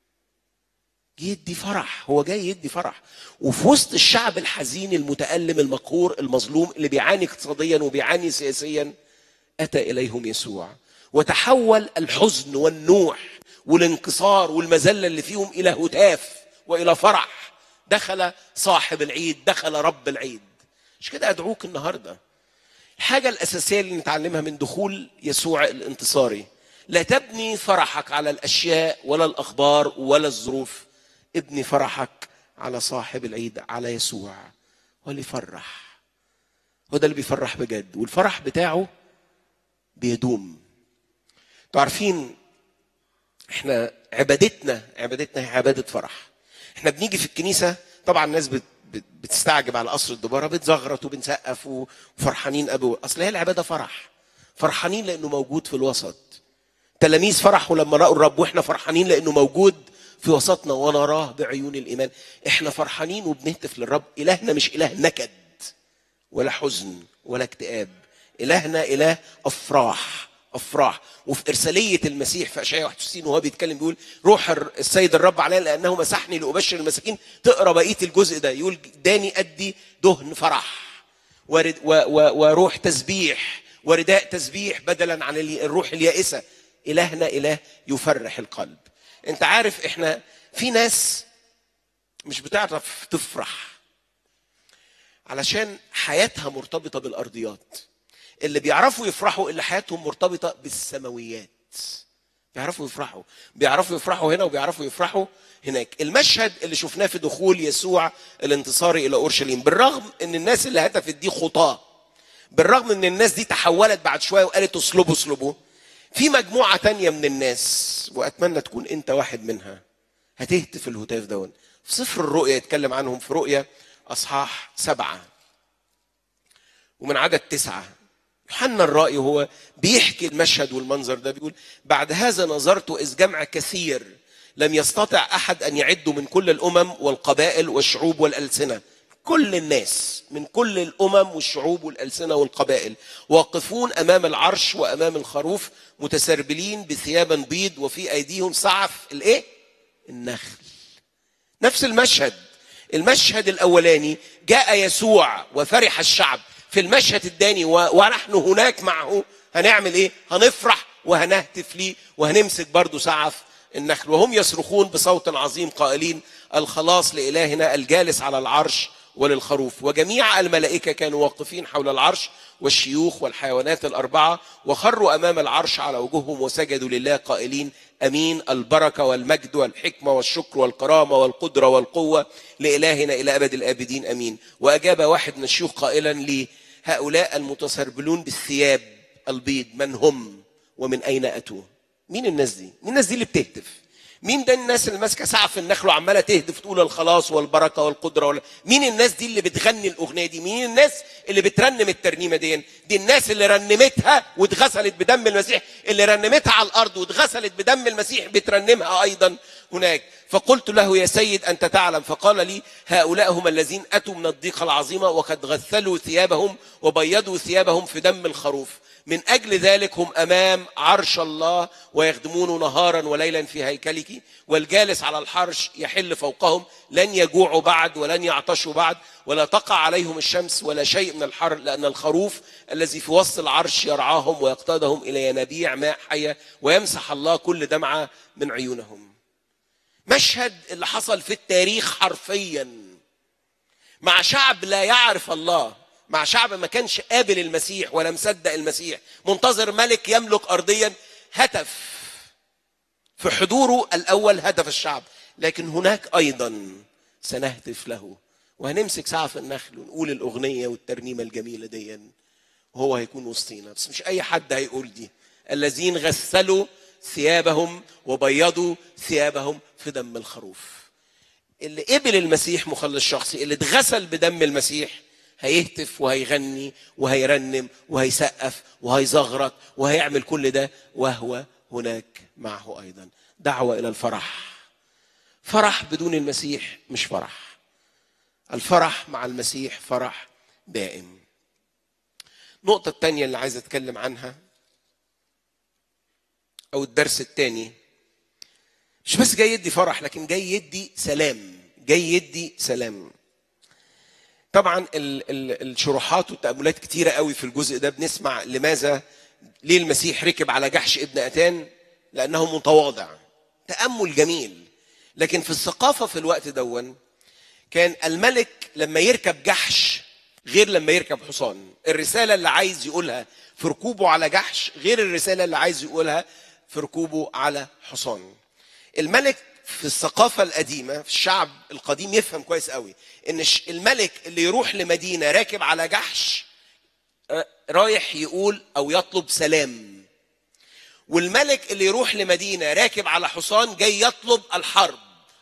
يدي فرح هو جاي يدي فرح وفي وسط الشعب الحزين المتألم المقهور المظلوم اللي بيعاني اقتصاديا وبيعاني سياسيا أتى إليهم يسوع وتحول الحزن والنوح والانكسار والمذلة اللي فيهم إلى هتاف وإلى فرح دخل صاحب العيد دخل رب العيد مش كده أدعوك النهاردة الحاجة الأساسية اللي نتعلمها من دخول يسوع الانتصاري لا تبني فرحك على الأشياء ولا الأخبار ولا الظروف ابني فرحك على صاحب العيد على يسوع هو اللي يفرح هو ده اللي بيفرح بجد والفرح بتاعه بيدوم انتوا عارفين احنا عبادتنا عبادتنا هي عبادة فرح احنا بنيجي في الكنيسة طبعا الناس بت بت- بتستعجب على قصر الدبارة بتزغرط وبنسقف وفرحانين قوي اصل هي العبادة فرح فرحانين لانه موجود في الوسط تلاميذ فرحوا لما رأوا الرب واحنا فرحانين لانه موجود في وسطنا ونراه بعيون الايمان احنا فرحانين وبنهتف للرب الهنا مش اله نكد ولا حزن ولا اكتئاب الهنا اله افراح افراح وفي ارساليه المسيح في اشعياء 61 وهو بيتكلم بيقول روح الر- السيد الرب علي لانه مسحني لابشر المساكين تقرا بقيه الجزء ده يقول داني ادي دهن فرح ورد و و وروح تسبيح ورداء تسبيح بدلا عن ال- الروح اليائسه الهنا اله يفرح القلب انت عارف احنا في ناس مش بتعرف تفرح علشان حياتها مرتبطه بالارضيات اللي بيعرفوا يفرحوا اللي حياتهم مرتبطه بالسماويات بيعرفوا يفرحوا بيعرفوا يفرحوا هنا وبيعرفوا يفرحوا هناك المشهد اللي شفناه في دخول يسوع الانتصاري الى اورشليم بالرغم ان الناس اللي هتفت دي خطاه بالرغم ان الناس دي تحولت بعد شويه وقالت اصلبوا اصلبوا في مجموعه تانية من الناس واتمنى تكون انت واحد منها هتهتف الهتاف دون في سفر الرؤيا يتكلم عنهم في رؤيا اصحاح سبعه ومن عدد تسعه يوحنا الرأي هو بيحكي المشهد والمنظر ده بيقول بعد هذا نظرت إذ جمع كثير لم يستطع أحد أن يعد من كل الأمم والقبائل والشعوب والألسنة كل الناس من كل الأمم والشعوب والألسنة والقبائل واقفون أمام العرش وأمام الخروف متسربلين بثيابا بيض وفي أيديهم سعف الإيه؟ النخل نفس المشهد المشهد الاولاني جاء يسوع وفرح الشعب في المشهد الثاني و- ونحن هناك معه هنعمل ايه هنفرح وهنهتف ليه وهنمسك برضو سعف النخل وهم يصرخون بصوت عظيم قائلين الخلاص لالهنا الجالس على العرش وللخروف وجميع الملائكه كانوا واقفين حول العرش والشيوخ والحيوانات الاربعه وخروا امام العرش على وجوههم وسجدوا لله قائلين امين البركه والمجد والحكمه والشكر والكرامه والقدره والقوه لالهنا الى ابد الابدين امين واجاب واحد من الشيوخ قائلا لي هؤلاء المتسربلون بالثياب البيض من هم ومن اين اتوا مين الناس دي مين الناس دي اللي بتهتف مين ده الناس اللي ماسكه سقف النخل وعماله تهدف تقول الخلاص والبركه والقدره ولا مين الناس دي اللي بتغني الاغنيه دي مين الناس اللي بترنم الترنيمه دي دي الناس اللي رنمتها واتغسلت بدم المسيح اللي رنمتها على الارض واتغسلت بدم المسيح بترنمها ايضا هناك فقلت له يا سيد انت تعلم فقال لي هؤلاء هم الذين اتوا من الضيقه العظيمه وقد غسلوا ثيابهم وبيضوا ثيابهم في دم الخروف من اجل ذلك هم امام عرش الله ويخدمون نهارا وليلا في هيكلك والجالس على الحرش يحل فوقهم لن يجوعوا بعد ولن يعطشوا بعد ولا تقع عليهم الشمس ولا شيء من الحر لان الخروف الذي في وسط العرش يرعاهم ويقتادهم الى ينابيع ماء حيه ويمسح الله كل دمعه من عيونهم. مشهد اللي حصل في التاريخ حرفيا مع شعب لا يعرف الله مع شعب ما كانش قابل المسيح ولا مصدق المسيح منتظر ملك يملك ارضيا هتف في حضوره الاول هتف الشعب لكن هناك ايضا سنهتف له وهنمسك سعف النخل ونقول الاغنيه والترنيمه الجميله دي وهو هيكون وسطينا بس مش اي حد هيقول دي الذين غسلوا ثيابهم وبيضوا ثيابهم في دم الخروف اللي قبل المسيح مخلص شخصي اللي اتغسل بدم المسيح هيهتف وهيغني وهيرنم وهيسقف وهيزغرط وهيعمل كل ده وهو هناك معه ايضا دعوه الى الفرح فرح بدون المسيح مش فرح الفرح مع المسيح فرح دائم النقطة الثانية اللي عايز أتكلم عنها أو الدرس الثاني مش بس جاي يدي فرح لكن جاي يدي سلام جاي يدي سلام طبعا ال- ال- الشروحات والتأملات كتيرة قوي في الجزء ده بنسمع لماذا ليه المسيح ركب على جحش ابن أتان لأنه متواضع تأمل جميل لكن في الثقافة في الوقت دون كان الملك لما يركب جحش غير لما يركب حصان الرسالة اللي عايز يقولها في ركوبه على جحش غير الرسالة اللي عايز يقولها في ركوبه على حصان الملك في الثقافة القديمة في الشعب القديم يفهم كويس قوي ان ش- الملك اللي يروح لمدينة راكب على جحش آه، رايح يقول او يطلب سلام والملك اللي يروح لمدينة راكب على حصان جاي يطلب الحرب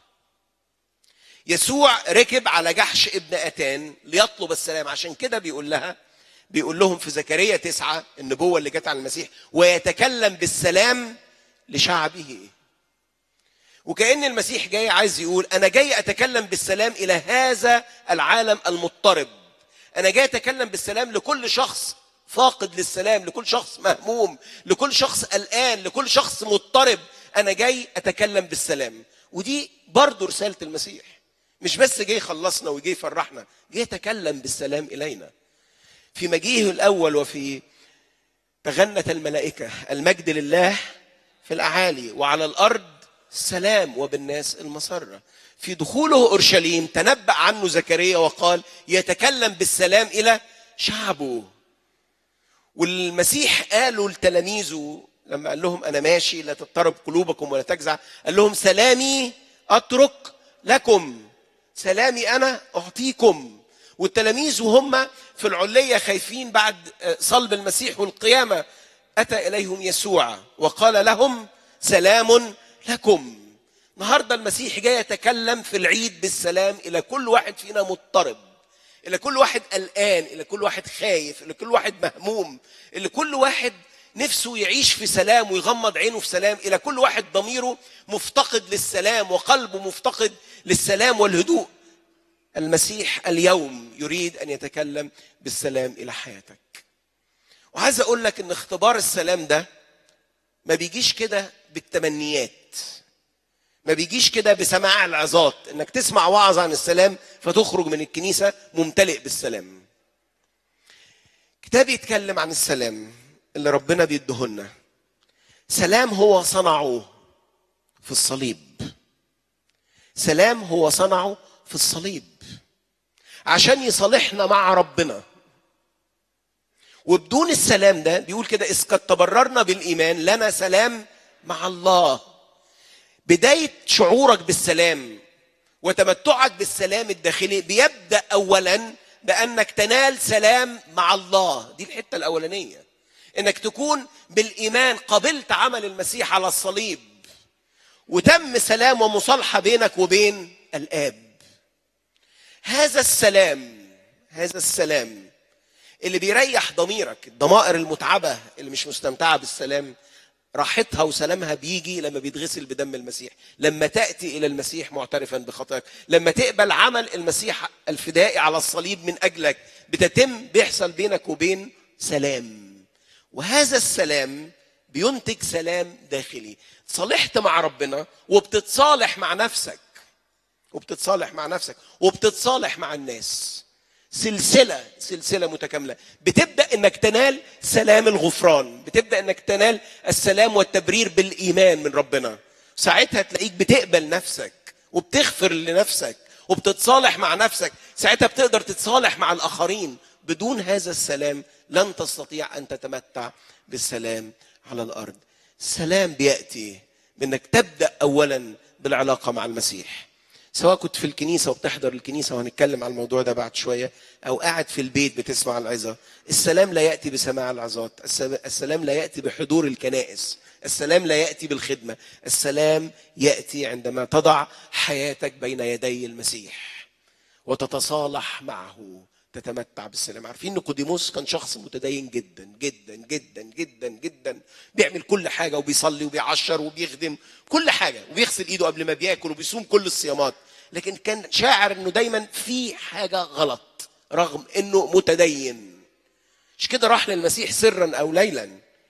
يسوع ركب على جحش ابن أتان ليطلب السلام عشان كده بيقول لها بيقول لهم في زكريا تسعة النبوة اللي جت على المسيح ويتكلم بالسلام لشعبه وكأن المسيح جاي عايز يقول أنا جاي أتكلم بالسلام إلى هذا العالم المضطرب أنا جاي أتكلم بالسلام لكل شخص فاقد للسلام لكل شخص مهموم لكل شخص قلقان لكل شخص مضطرب أنا جاي أتكلم بالسلام ودي برضه رسالة المسيح مش بس جاي يخلصنا وجاي يفرحنا جاي يتكلم بالسلام إلينا في مجيئه الأول وفي تغنت الملائكة المجد لله في الأعالي وعلى الأرض السلام وبالناس المسرة في دخوله أورشليم تنبأ عنه زكريا وقال يتكلم بالسلام إلى شعبه والمسيح قالوا لتلاميذه لما قال لهم أنا ماشي لا تضطرب قلوبكم ولا تجزع قال لهم سلامي أترك لكم سلامي أنا أعطيكم والتلاميذ وهم في العلية خايفين بعد صلب المسيح والقيامة أتى إليهم يسوع وقال لهم سلام لكم النهارده المسيح جاي يتكلم في العيد بالسلام الى كل واحد فينا مضطرب الى كل واحد قلقان الى كل واحد خايف الى كل واحد مهموم الى كل واحد نفسه يعيش في سلام ويغمض عينه في سلام الى كل واحد ضميره مفتقد للسلام وقلبه مفتقد للسلام والهدوء المسيح اليوم يريد ان يتكلم بالسلام الى حياتك وعايز اقول لك ان اختبار السلام ده ما بيجيش كده بالتمنيات ما بيجيش كده بسماع العظات انك تسمع وعظ عن السلام فتخرج من الكنيسه ممتلئ بالسلام كتاب يتكلم عن السلام اللي ربنا بيديهولنا سلام هو صنعه في الصليب سلام هو صنعه في الصليب عشان يصالحنا مع ربنا وبدون السلام ده بيقول كده إذ قد تبررنا بالإيمان لنا سلام مع الله بداية شعورك بالسلام وتمتعك بالسلام الداخلي بيبدأ أولا بأنك تنال سلام مع الله دي الحتة الأولانية إنك تكون بالإيمان قبلت عمل المسيح على الصليب وتم سلام ومصالحة بينك وبين الآب هذا السلام هذا السلام اللي بيريح ضميرك الضمائر المتعبة اللي مش مستمتعة بالسلام راحتها وسلامها بيجي لما بيتغسل بدم المسيح لما تأتي إلى المسيح معترفا بخطأك لما تقبل عمل المسيح الفدائي على الصليب من أجلك بتتم بيحصل بينك وبين سلام وهذا السلام بينتج سلام داخلي صالحت مع ربنا وبتتصالح مع نفسك وبتتصالح مع نفسك وبتتصالح مع الناس سلسلة سلسلة متكاملة بتبدأ انك تنال سلام الغفران بتبدأ انك تنال السلام والتبرير بالإيمان من ربنا ساعتها تلاقيك بتقبل نفسك وبتغفر لنفسك وبتتصالح مع نفسك ساعتها بتقدر تتصالح مع الآخرين بدون هذا السلام لن تستطيع أن تتمتع بالسلام على الأرض السلام بيأتي بأنك تبدأ أولا بالعلاقة مع المسيح سواء كنت في الكنيسه وبتحضر الكنيسه وهنتكلم عن الموضوع ده بعد شويه او قاعد في البيت بتسمع العظه السلام لا ياتي بسماع العظات السلام لا ياتي بحضور الكنائس السلام لا ياتي بالخدمه السلام ياتي عندما تضع حياتك بين يدي المسيح وتتصالح معه تتمتع بالسلام عارفين نيقوديموس كان شخص متدين جدا جدا جدا جدا جدا بيعمل كل حاجه وبيصلي وبيعشر وبيخدم كل حاجه وبيغسل ايده قبل ما بياكل وبيصوم كل الصيامات لكن كان شاعر انه دايما في حاجه غلط رغم انه متدين مش كده راح للمسيح سرا او ليلا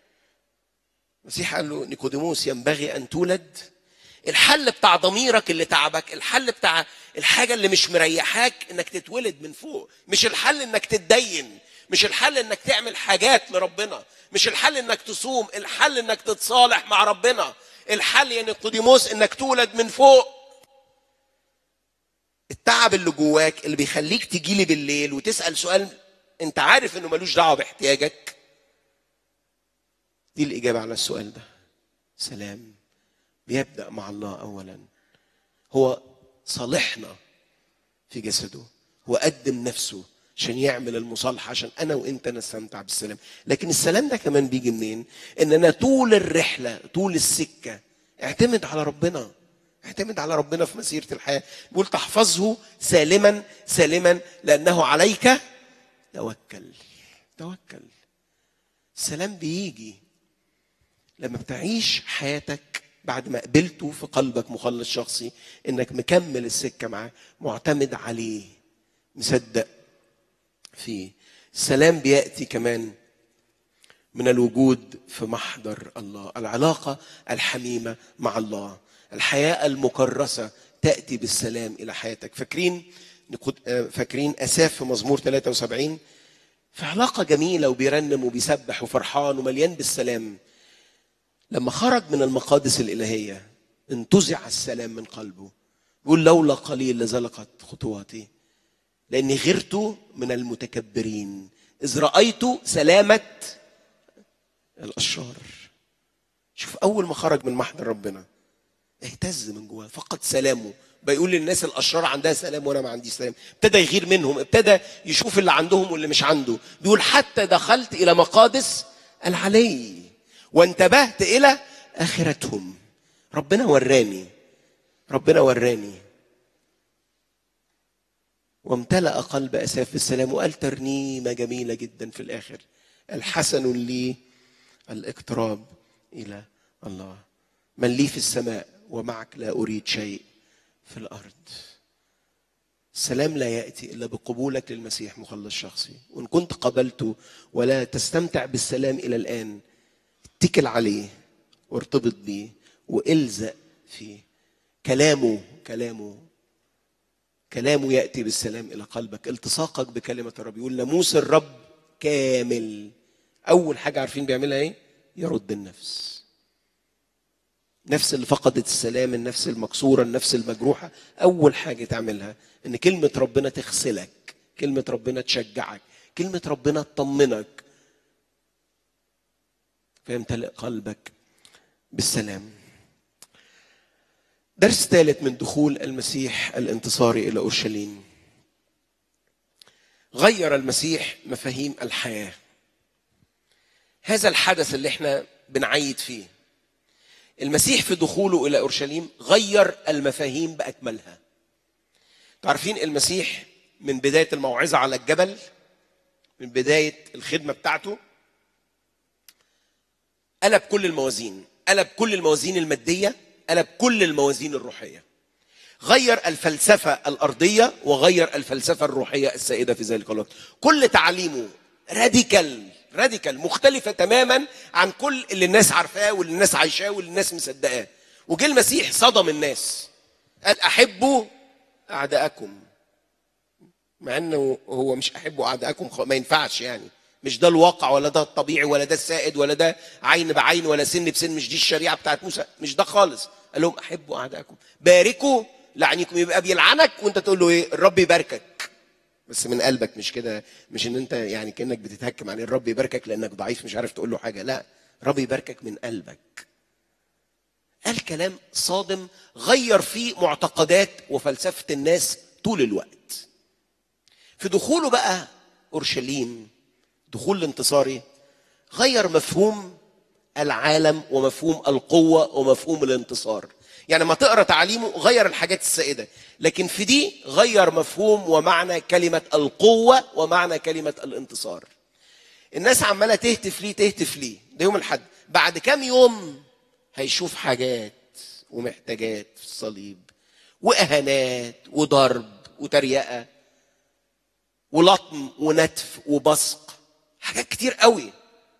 المسيح قال له نيقوديموس ينبغي ان تولد الحل بتاع ضميرك اللي تعبك الحل بتاع الحاجة اللي مش مريحاك انك تتولد من فوق مش الحل انك تتدين مش الحل انك تعمل حاجات لربنا مش الحل انك تصوم الحل انك تتصالح مع ربنا الحل يا نيقوديموس انك تولد من فوق التعب اللي جواك اللي بيخليك تجيلي بالليل وتسأل سؤال انت عارف انه ملوش دعوة باحتياجك دي الإجابة على السؤال ده سلام بيبدأ مع الله أولا هو صالحنا في جسده هو قدم نفسه عشان يعمل المصالحة عشان أنا وأنت نستمتع بالسلام لكن السلام ده كمان بيجي منين إن أنا طول الرحلة طول السكة اعتمد على ربنا اعتمد على ربنا في مسيرة الحياة بيقول تحفظه سالما سالما لأنه عليك توكل توكل السلام بيجي لما بتعيش حياتك بعد ما قبلته في قلبك مخلص شخصي انك مكمل السكه معاه معتمد عليه مصدق فيه السلام بياتي كمان من الوجود في محضر الله العلاقه الحميمه مع الله الحياه المكرسه تاتي بالسلام الى حياتك فاكرين فاكرين اساف في مزمور 73 في علاقه جميله وبيرنم وبيسبح وفرحان ومليان بالسلام لما خرج من المقادس الإلهية انتزع السلام من قلبه يقول لولا قليل لزلقت خطواتي لأني غرت من المتكبرين إذ رأيت سلامة الأشرار شوف أول ما خرج من محضر ربنا اهتز من جواه فقد سلامه بيقول للناس الاشرار عندها سلام وانا ما عنديش سلام ابتدى يغير منهم ابتدى يشوف اللي عندهم واللي مش عنده بيقول حتى دخلت الى مقادس العلي وانتبهت الى اخرتهم ربنا وراني ربنا وراني وامتلأ قلب أساف بالسلام وقال ترنيمة جميلة جدا في الآخر الحسن لي الاقتراب إلى الله من لي في السماء ومعك لا أريد شيء في الأرض السلام لا يأتي إلا بقبولك للمسيح مخلص شخصي وإن كنت قبلته ولا تستمتع بالسلام إلى الآن اتكل عليه وارتبط بيه والزق فيه كلامه كلامه كلامه ياتي بالسلام الى قلبك التصاقك بكلمه الرب يقول ناموس الرب كامل اول حاجه عارفين بيعملها ايه يرد النفس النفس اللي فقدت السلام النفس المكسوره النفس المجروحه اول حاجه تعملها ان كلمه ربنا تغسلك كلمه ربنا تشجعك كلمه ربنا تطمنك فيمتلئ قلبك بالسلام درس ثالث من دخول المسيح الانتصاري الى اورشليم غير المسيح مفاهيم الحياه هذا الحدث اللي احنا بنعيد فيه المسيح في دخوله الى اورشليم غير المفاهيم باكملها تعرفين المسيح من بدايه الموعظه على الجبل من بدايه الخدمه بتاعته قلب كل الموازين قلب كل الموازين الماديه قلب كل الموازين الروحيه غير الفلسفه الارضيه وغير الفلسفه الروحيه السائده في ذلك الوقت كل تعليمه راديكال راديكال مختلفه تماما عن كل اللي الناس عارفاه واللي الناس عايشاه واللي الناس مصدقاه وجه المسيح صدم الناس قال احبوا اعداءكم مع انه هو مش احبوا اعداءكم خ- ما ينفعش يعني مش ده الواقع ولا ده الطبيعي ولا ده السائد ولا ده عين بعين ولا سن بسن مش دي الشريعه بتاعت موسى مش ده خالص قال لهم احبوا اعدائكم باركوا لعنيكم يبقى بيلعنك وانت تقول له ايه الرب يباركك بس من قلبك مش كده مش ان انت يعني كانك بتتهكم عليه الرب يباركك لانك ضعيف مش عارف تقول له حاجه لا الرب يباركك من قلبك قال كلام صادم غير فيه معتقدات وفلسفه الناس طول الوقت في دخوله بقى اورشليم دخول الانتصاري غير مفهوم العالم ومفهوم القوه ومفهوم الانتصار يعني ما تقرا تعاليمه غير الحاجات السائده لكن في دي غير مفهوم ومعنى كلمه القوه ومعنى كلمه الانتصار الناس عماله تهتف ليه تهتف ليه ده يوم الحد بعد كام يوم هيشوف حاجات ومحتاجات في الصليب واهانات وضرب وتريقه ولطم ونتف وبصق حاجات كتير قوي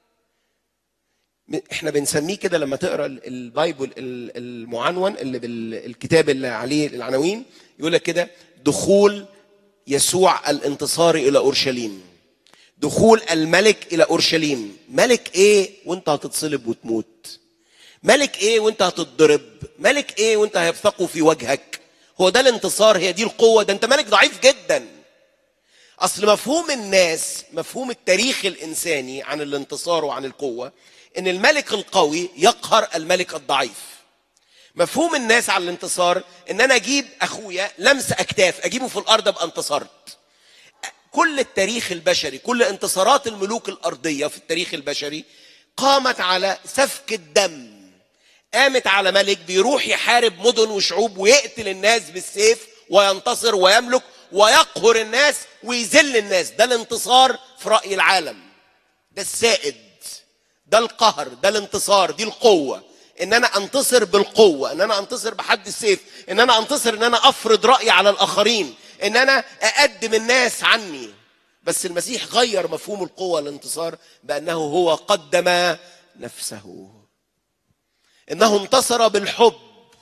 احنا بنسميه كده لما تقرا ال- البايبل ال- المعنون اللي بالكتاب اللي عليه العناوين يقول لك كده دخول يسوع الانتصاري الى اورشليم دخول الملك الى اورشليم ملك ايه وانت هتتصلب وتموت ملك ايه وانت هتتضرب ملك ايه وانت هيبثقوا في وجهك هو ده الانتصار هي دي القوه ده انت ملك ضعيف جدا اصل مفهوم الناس مفهوم التاريخ الانساني عن الانتصار وعن القوه ان الملك القوي يقهر الملك الضعيف مفهوم الناس عن الانتصار ان انا اجيب اخويا لمس اكتاف اجيبه في الارض ابقى انتصرت كل التاريخ البشري كل انتصارات الملوك الارضيه في التاريخ البشري قامت على سفك الدم قامت على ملك بيروح يحارب مدن وشعوب ويقتل الناس بالسيف وينتصر ويملك ويقهر الناس ويذل الناس ده الانتصار في راي العالم ده السائد ده القهر ده الانتصار دي القوه ان انا انتصر بالقوه ان انا انتصر بحد السيف ان انا انتصر ان انا افرض رايي على الاخرين ان انا اقدم الناس عني بس المسيح غير مفهوم القوه الانتصار بانه هو قدم نفسه انه انتصر بالحب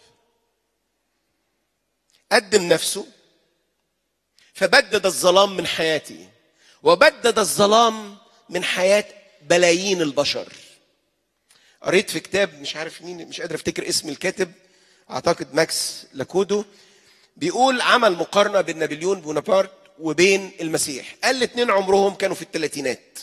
قدم نفسه فبدد الظلام من حياتي وبدد الظلام من حياه بلايين البشر قريت في كتاب مش عارف مين مش قادر افتكر اسم الكاتب اعتقد ماكس لاكودو بيقول عمل مقارنه بين نابليون بونابرت وبين المسيح قال الاثنين عمرهم كانوا في الثلاثينات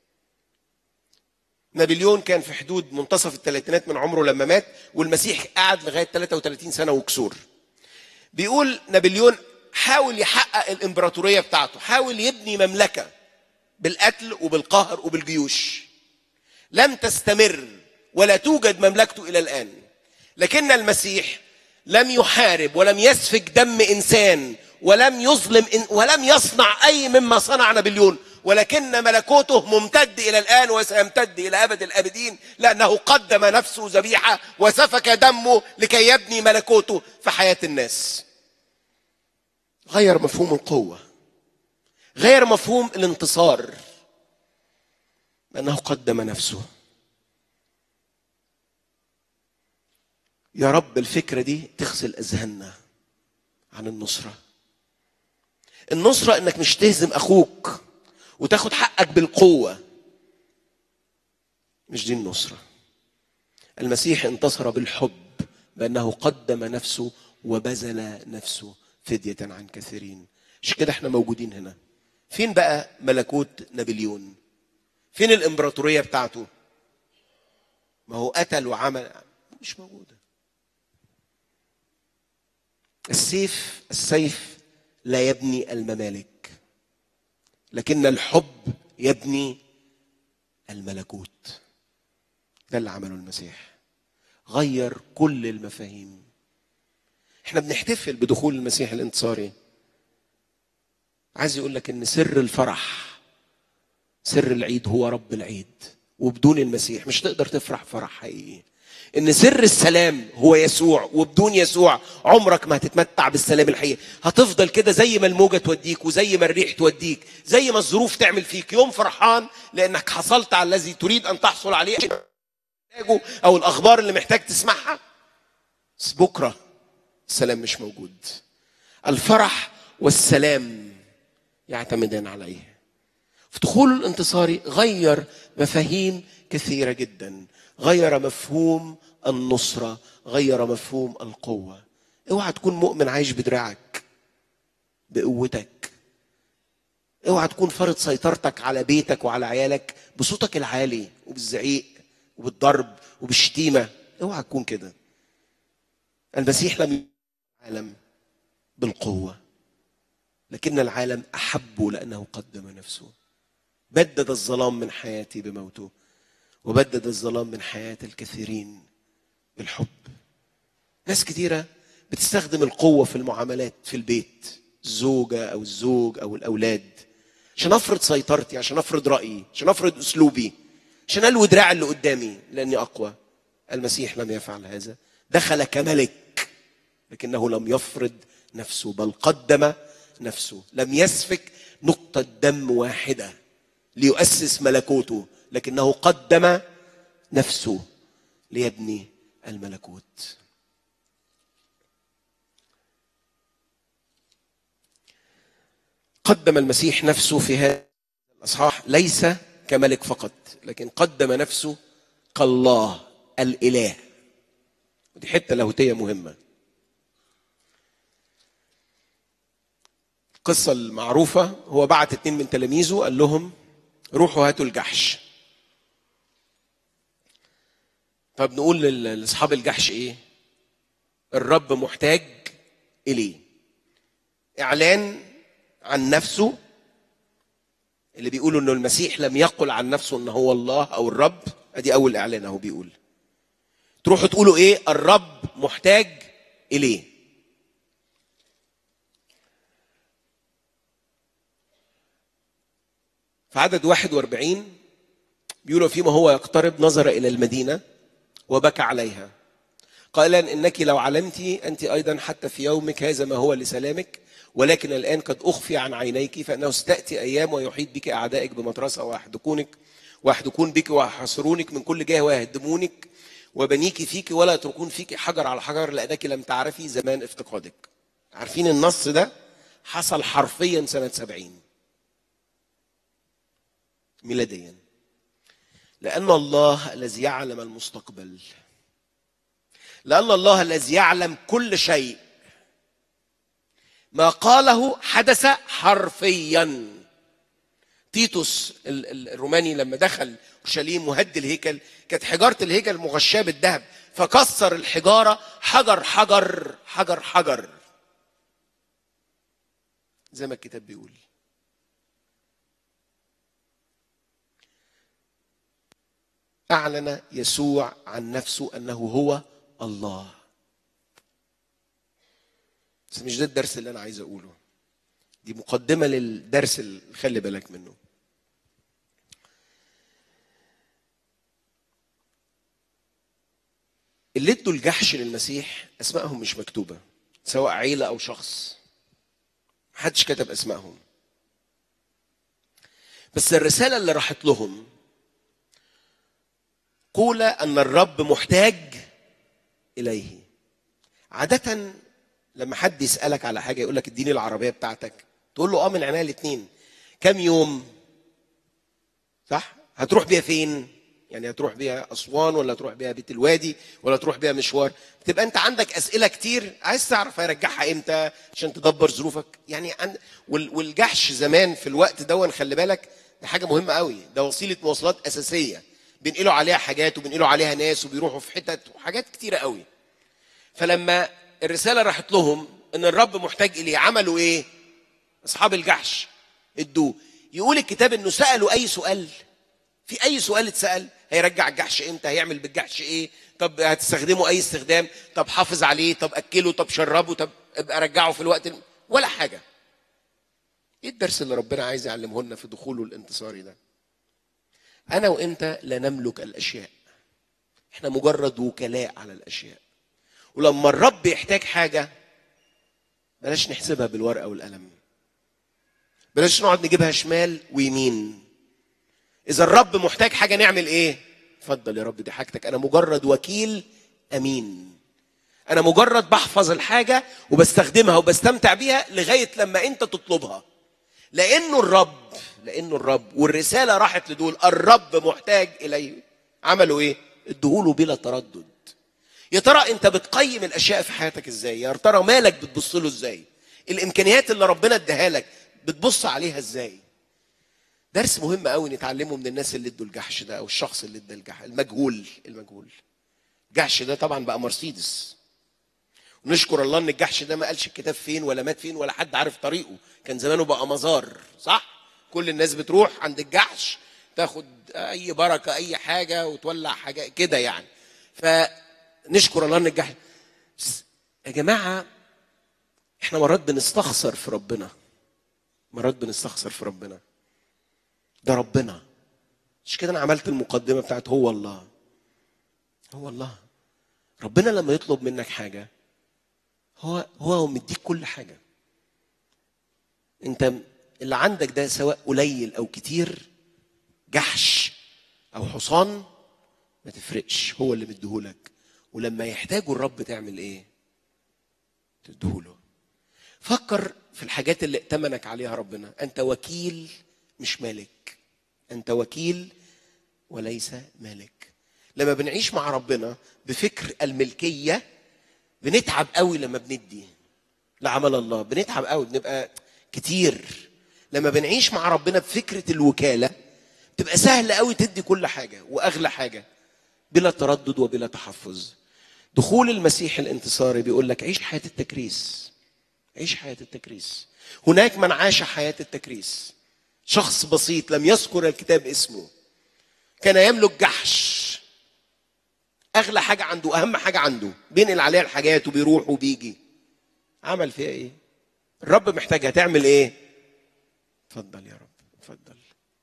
نابليون كان في حدود منتصف الثلاثينات من عمره لما مات والمسيح قعد لغايه 33 سنه وكسور بيقول نابليون حاول يحقق الامبراطوريه بتاعته حاول يبني مملكه بالقتل وبالقهر وبالجيوش لم تستمر ولا توجد مملكته الى الان لكن المسيح لم يحارب ولم يسفك دم انسان ولم يظلم إن ولم يصنع اي مما صنع نابليون ولكن ملكوته ممتد الى الان وسيمتد الى ابد الابدين لانه قدم نفسه ذبيحه وسفك دمه لكي يبني ملكوته في حياه الناس. غير مفهوم القوه. غير مفهوم الانتصار. لانه قدم نفسه. يا رب الفكره دي تغسل اذهاننا عن النصره. النصره انك مش تهزم اخوك وتاخد حقك بالقوة مش دي النصرة المسيح انتصر بالحب بأنه قدم نفسه وبذل نفسه فدية عن كثيرين مش كده احنا موجودين هنا فين بقى ملكوت نابليون فين الامبراطورية بتاعته ما هو قتل وعمل مش موجودة السيف السيف لا يبني الممالك لكن الحب يبني الملكوت ده اللي عمله المسيح غير كل المفاهيم احنا بنحتفل بدخول المسيح الانتصاري عايز يقول لك ان سر الفرح سر العيد هو رب العيد وبدون المسيح مش تقدر تفرح فرح حقيقي ان سر السلام هو يسوع وبدون يسوع عمرك ما هتتمتع بالسلام الحقيقي هتفضل كده زي ما الموجه توديك وزي ما الريح توديك زي ما الظروف تعمل فيك يوم فرحان لانك حصلت على الذي تريد ان تحصل عليه او الاخبار اللي محتاج تسمعها بس بكره السلام مش موجود الفرح والسلام يعتمدان عليه في دخول الانتصاري غير مفاهيم كثيره جدا غير مفهوم النصرة غير مفهوم القوة اوعى تكون مؤمن عايش بدراعك بقوتك اوعى تكون فرض سيطرتك على بيتك وعلى عيالك بصوتك العالي وبالزعيق وبالضرب وبالشتيمة اوعى تكون كده المسيح لم العالم بالقوة لكن العالم أحبه لأنه قدم نفسه بدد الظلام من حياتي بموته وبدد الظلام من حياة الكثيرين بالحب ناس كتيرة بتستخدم القوة في المعاملات في البيت الزوجة أو الزوج أو الأولاد عشان أفرض سيطرتي عشان أفرض رأيي عشان أفرض أسلوبي عشان ألوي دراع اللي قدامي لأني أقوى المسيح لم يفعل هذا دخل كملك لكنه لم يفرض نفسه بل قدم نفسه لم يسفك نقطة دم واحدة ليؤسس ملكوته لكنه قدم نفسه ليبني الملكوت قدم المسيح نفسه في هذا الاصحاح ليس كملك فقط لكن قدم نفسه كالله الاله ودي حته لاهوتيه مهمه القصه المعروفه هو بعت اتنين من تلاميذه قال لهم روحوا هاتوا الجحش فبنقول لاصحاب الجحش ايه الرب محتاج اليه اعلان عن نفسه اللي بيقولوا انه المسيح لم يقل عن نفسه ان هو الله او الرب ادي اول اعلان اهو بيقول تروحوا تقولوا ايه الرب محتاج اليه في عدد 41 بيقولوا فيما هو يقترب نظر الى المدينه وبكى عليها قائلا انك لو علمت انت ايضا حتى في يومك هذا ما هو لسلامك ولكن الان قد اخفي عن عينيك فانه ستاتي ايام ويحيط بك اعدائك بمطرسه ويحدقونك ويحدقون بك ويحاصرونك من كل جهه ويهدمونك وبنيك فيك ولا يتركون فيك حجر على حجر لانك لم تعرفي زمان افتقادك. عارفين النص ده حصل حرفيا سنه سبعين ميلاديا لأن الله الذي يعلم المستقبل لأن الله الذي يعلم كل شيء ما قاله حدث حرفيا تيتوس الروماني لما دخل اورشليم وهد الهيكل كانت حجاره الهيكل مغشاه بالذهب فكسر الحجاره حجر حجر حجر حجر زي ما الكتاب بيقول اعلن يسوع عن نفسه انه هو الله بس مش ده الدرس اللي انا عايز اقوله دي مقدمه للدرس اللي خلي بالك منه اللي ادوا الجحش للمسيح اسمائهم مش مكتوبه سواء عيله او شخص محدش كتب اسمائهم بس الرساله اللي راحت لهم قول ان الرب محتاج اليه عاده لما حد يسالك على حاجه يقول لك اديني العربيه بتاعتك تقول له اه من عينيا الاثنين كام يوم صح هتروح بيها فين يعني هتروح بيها اسوان ولا تروح بيها بيت الوادي ولا تروح بيها مشوار تبقى انت عندك اسئله كتير عايز تعرف هيرجعها امتى عشان تدبر ظروفك يعني عند وال- والجحش زمان في الوقت دون خلي بالك ده حاجه مهمه قوي ده وسيله مواصلات اساسيه بينقلوا عليها حاجات وبينقلوا عليها ناس وبيروحوا في حتت وحاجات كتيره قوي فلما الرساله راحت لهم ان الرب محتاج اليه عملوا ايه اصحاب الجحش ادوه يقول الكتاب انه سالوا اي سؤال في اي سؤال اتسال هيرجع الجحش امتى هيعمل بالجحش ايه طب هتستخدمه اي استخدام طب حافظ عليه طب اكله طب شربه طب ابقى رجعه في الوقت الم... ولا حاجه ايه الدرس اللي ربنا عايز يعلمه لنا في دخوله الانتصاري ده انا وانت لا نملك الاشياء احنا مجرد وكلاء على الاشياء ولما الرب يحتاج حاجه بلاش نحسبها بالورقه والقلم بلاش نقعد نجيبها شمال ويمين اذا الرب محتاج حاجه نعمل ايه اتفضل يا رب دي حاجتك انا مجرد وكيل امين انا مجرد بحفظ الحاجه وبستخدمها وبستمتع بيها لغايه لما انت تطلبها لانه الرب لانه الرب والرساله راحت لدول الرب محتاج اليه عملوا ايه ادوهوله بلا تردد يا ترى انت بتقيم الاشياء في حياتك ازاي يا ترى مالك بتبص له ازاي الامكانيات اللي ربنا اداها لك بتبص عليها ازاي درس مهم قوي نتعلمه من الناس اللي ادوا الجحش ده او الشخص اللي ادى الجحش المجهول المجهول الجحش ده طبعا بقى مرسيدس ونشكر الله ان الجحش ده ما قالش الكتاب فين ولا مات فين ولا حد عارف طريقه كان زمانه بقى مزار صح كل الناس بتروح عند الجحش تاخد اي بركه اي حاجه وتولع حاجه كده يعني فنشكر الله ان الجحش بس يا جماعه احنا مرات بنستخسر في ربنا مرات بنستخسر في ربنا ده ربنا مش كده انا عملت المقدمه بتاعت هو الله هو الله ربنا لما يطلب منك حاجه هو هو مديك كل حاجه انت اللي عندك ده سواء قليل او كتير جحش او حصان ما تفرقش هو اللي مديهولك ولما يحتاجوا الرب تعمل ايه تديهوله فكر في الحاجات اللي ائتمنك عليها ربنا انت وكيل مش مالك انت وكيل وليس مالك لما بنعيش مع ربنا بفكر الملكيه بنتعب قوي لما بندي لعمل الله بنتعب قوي بنبقى كتير لما بنعيش مع ربنا بفكره الوكاله تبقى سهل قوي تدي كل حاجه واغلى حاجه بلا تردد وبلا تحفظ دخول المسيح الانتصاري بيقول لك عيش حياه التكريس عيش حياه التكريس هناك من عاش حياه التكريس شخص بسيط لم يذكر الكتاب اسمه كان يملك جحش اغلى حاجه عنده اهم حاجه عنده بينقل عليها الحاجات وبيروح وبيجي عمل فيها ايه الرب محتاجها تعمل ايه اتفضل يا رب اتفضل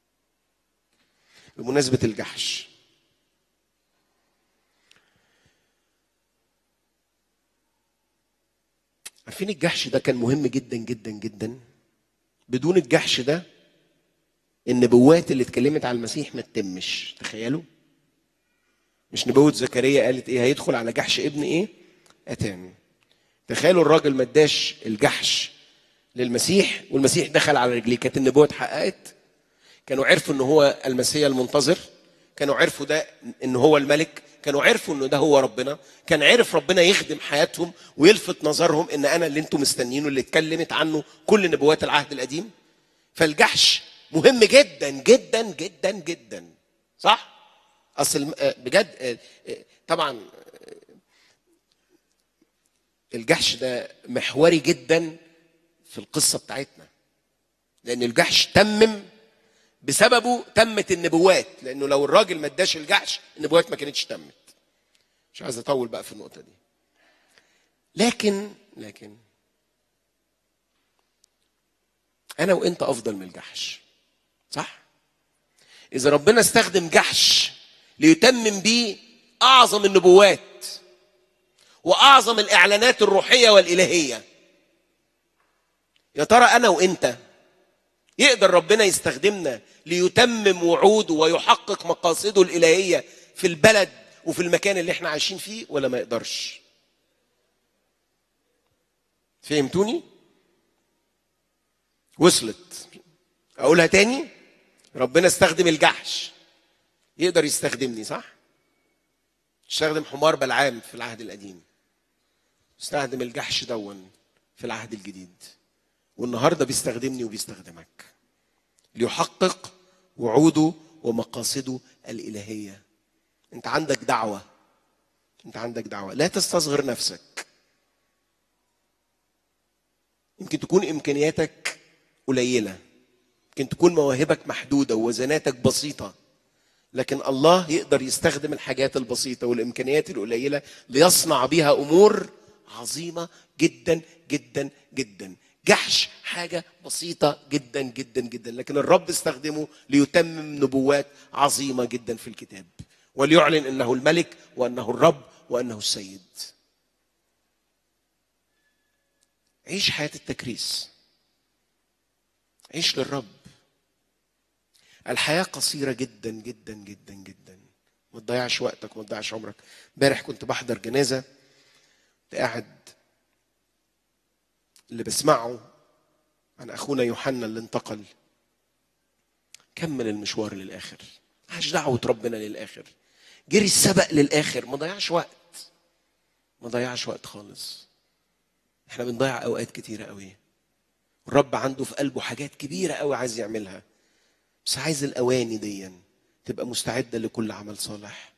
بمناسبه الجحش عارفين الجحش ده كان مهم جدا جدا جدا بدون الجحش ده النبوات اللي اتكلمت على المسيح ما تتمش تخيلوا مش نبوة زكريا قالت ايه هيدخل على جحش ابن ايه اتان تخيلوا الراجل ما اداش الجحش للمسيح والمسيح دخل على رجليه كانت النبوة اتحققت كانوا عرفوا ان هو المسيح المنتظر كانوا عرفوا ده ان هو الملك كانوا عرفوا انه ده هو ربنا كان عرف ربنا يخدم حياتهم ويلفت نظرهم ان انا اللي انتم مستنيينه اللي اتكلمت عنه كل نبوات العهد القديم فالجحش مهم جدا جدا جدا جدا صح اصل بجد طبعا الجحش ده محوري جدا في القصه بتاعتنا لان الجحش تمم بسببه تمت النبوات لانه لو الراجل ما اداش الجحش النبوات ما كانتش تمت مش عايز اطول بقى في النقطه دي لكن لكن انا وانت افضل من الجحش صح اذا ربنا استخدم جحش ليتمم بيه اعظم النبوات واعظم الاعلانات الروحيه والالهيه يا ترى انا وانت يقدر ربنا يستخدمنا ليتمم وعوده ويحقق مقاصده الالهيه في البلد وفي المكان اللي احنا عايشين فيه ولا ما يقدرش فهمتوني وصلت اقولها تاني ربنا استخدم الجحش يقدر يستخدمني صح استخدم حمار بلعام في العهد القديم استخدم الجحش دون في العهد الجديد والنهارده بيستخدمني وبيستخدمك ليحقق وعوده ومقاصده الالهيه انت عندك دعوه انت عندك دعوه لا تستصغر نفسك يمكن تكون امكانياتك قليله يمكن تكون مواهبك محدوده ووزناتك بسيطه لكن الله يقدر يستخدم الحاجات البسيطه والامكانيات القليله ليصنع بها امور عظيمه جدا جدا جدا جحش حاجه بسيطه جدا جدا جدا لكن الرب استخدمه ليتمم نبوات عظيمه جدا في الكتاب وليعلن انه الملك وانه الرب وانه السيد عيش حياه التكريس عيش للرب الحياة قصيرة جدا جدا جدا جدا ما تضيعش وقتك وما تضيعش عمرك امبارح كنت بحضر جنازة كنت قاعد اللي بسمعه عن أخونا يوحنا اللي انتقل كمل المشوار للآخر عاش دعوة ربنا للآخر جري السبق للآخر ما ضيعش وقت ما ضيعش وقت خالص احنا بنضيع أوقات كتيرة قوي الرب عنده في قلبه حاجات كبيرة قوي عايز يعملها بس عايز الاواني دي تبقى مستعده لكل عمل صالح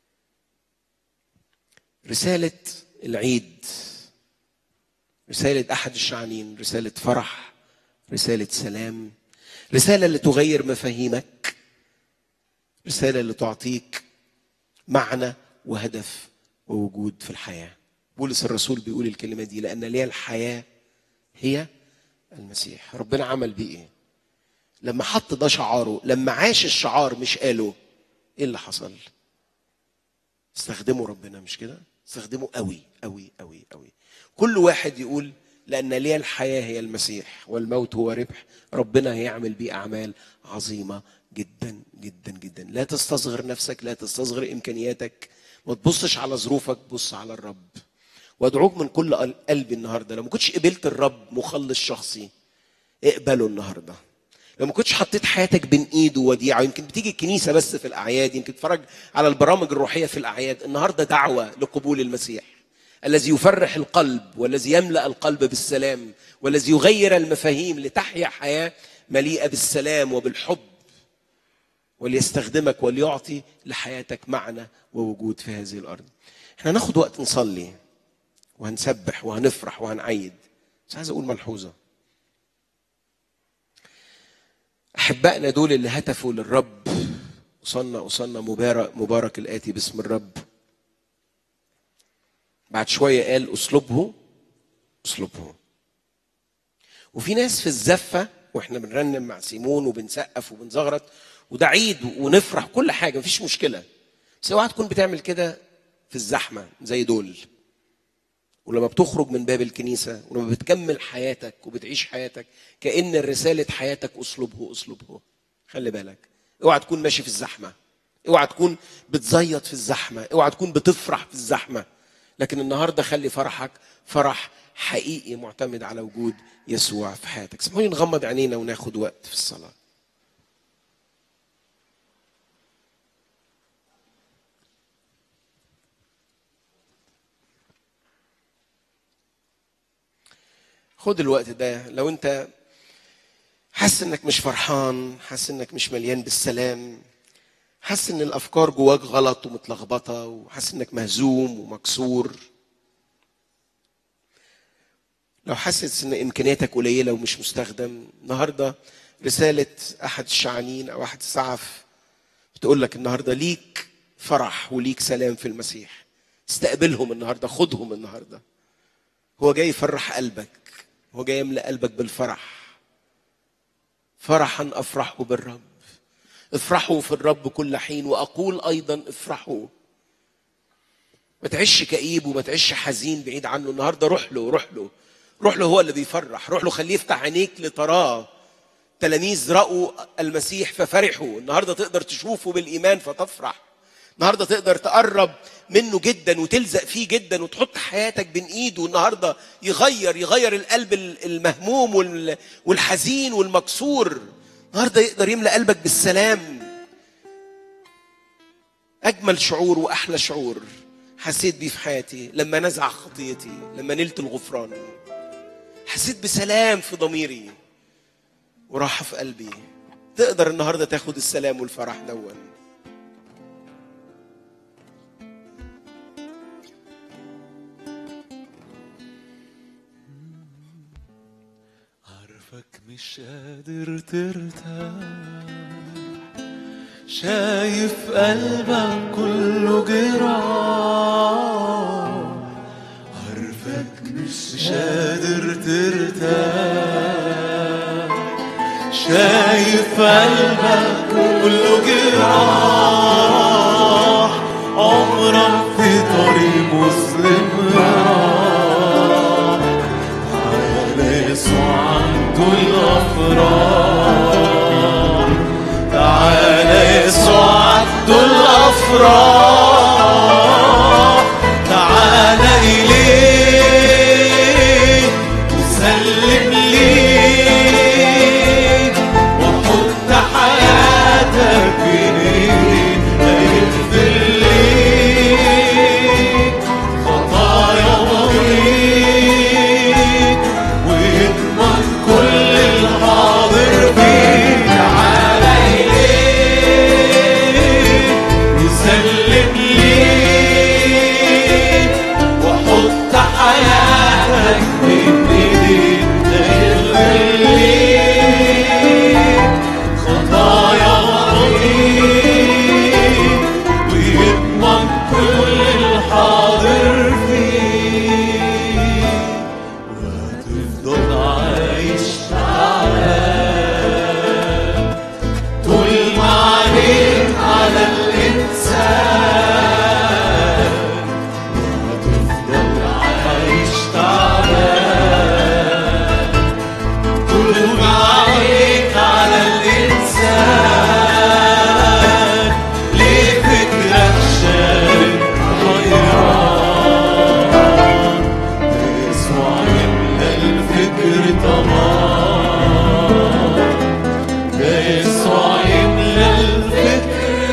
رساله العيد رساله احد الشعانين رساله فرح رساله سلام رساله اللي تغير مفاهيمك رساله اللي تعطيك معنى وهدف ووجود في الحياه بولس الرسول بيقول الكلمه دي لان لي الحياه هي المسيح ربنا عمل بيه ايه لما حط ده شعاره لما عاش الشعار مش قاله ايه اللي حصل استخدمه ربنا مش كده استخدمه قوي قوي قوي قوي كل واحد يقول لان لي الحياه هي المسيح والموت هو ربح ربنا هيعمل بيه اعمال عظيمه جدا جدا جدا لا تستصغر نفسك لا تستصغر امكانياتك ما تبصش على ظروفك بص على الرب وادعوك من كل قلبي النهارده لو ما كنتش قبلت الرب مخلص شخصي اقبله النهارده لو ما كنتش حطيت حياتك بين ايده وديعه يمكن بتيجي الكنيسه بس في الاعياد يمكن تتفرج على البرامج الروحيه في الاعياد النهارده دعوه لقبول المسيح الذي يفرح القلب والذي يملا القلب بالسلام والذي يغير المفاهيم لتحيا حياه مليئه بالسلام وبالحب وليستخدمك وليعطي لحياتك معنى ووجود في هذه الارض احنا هناخد وقت نصلي وهنسبح وهنفرح وهنعيد بس عايز اقول ملحوظه احبائنا دول اللي هتفوا للرب وصلنا وصلنا مبارك مبارك الاتي باسم الرب بعد شويه قال اسلوبه اسلوبه وفي ناس في الزفه واحنا بنرنم مع سيمون وبنسقف وبنزغرط وده عيد ونفرح كل حاجه مفيش مشكله بس اوعى تكون بتعمل كده في الزحمه زي دول ولما بتخرج من باب الكنيسة ولما بتكمل حياتك وبتعيش حياتك كأن رسالة حياتك أسلوبه أسلوبه خلي بالك اوعى تكون ماشي في الزحمة اوعى تكون بتزيط في الزحمة اوعى تكون بتفرح في الزحمة لكن النهاردة خلي فرحك فرح حقيقي معتمد على وجود يسوع في حياتك سمحوني نغمض عينينا وناخد وقت في الصلاة خد الوقت ده لو انت حاسس انك مش فرحان حاسس انك مش مليان بالسلام حاسس ان الافكار جواك غلط ومتلخبطه وحاسس انك مهزوم ومكسور لو حاسس ان امكانياتك قليله ومش مستخدم النهارده رساله احد الشعانين او احد السعف بتقول لك النهارده ليك فرح وليك سلام في المسيح استقبلهم النهارده خدهم النهارده هو جاي يفرح قلبك هو جاي يملأ قلبك بالفرح فرحا افرح بالرب افرحوا في الرب كل حين واقول ايضا افرحوا ما تعيش كئيب وما تعيش حزين بعيد عنه النهارده روح له روح له روح له هو اللي بيفرح روح له خليه يفتح عينيك لتراه تلاميذ رأوا المسيح ففرحوا النهارده تقدر تشوفه بالإيمان فتفرح النهارده تقدر تقرب منه جدا وتلزق فيه جدا وتحط حياتك بين ايده النهارده يغير يغير القلب المهموم وال- والحزين والمكسور النهارده يقدر يملأ قلبك بالسلام اجمل شعور واحلى شعور حسيت بيه في حياتي لما نزع خطيتي لما نلت الغفران حسيت بسلام في ضميري وراحه في قلبي تقدر النهارده تاخد السلام والفرح دون عارفك مش قادر ترتاح شايف قلبك كله جراح عارفك مش قادر ترتاح شايف قلبك كله جراح عمرك في طريق مسلم راح تعالى يسوع عنده الأفراح تعالى يسوع عنده الأفراح تعالى إليه وسلم ليه وحط حياتك بين ايديه هيغفر ليك خطايا ماضيك ويضمن كل الحاضر فيك تعالى إليه وسلم ليه وحط حياتك بين ايديه هيغفر ليك خطايا ماضيك ويضمن كل الحاضر فيك وهتفضل عايش تعبان طول ما عليك على الإنسان وهتفضل عايش تعبان طول ما عليك على الإنسان ليه فكرك شارد غيران يسوع يملى الفكر طمان ده يسوع يملى الفكر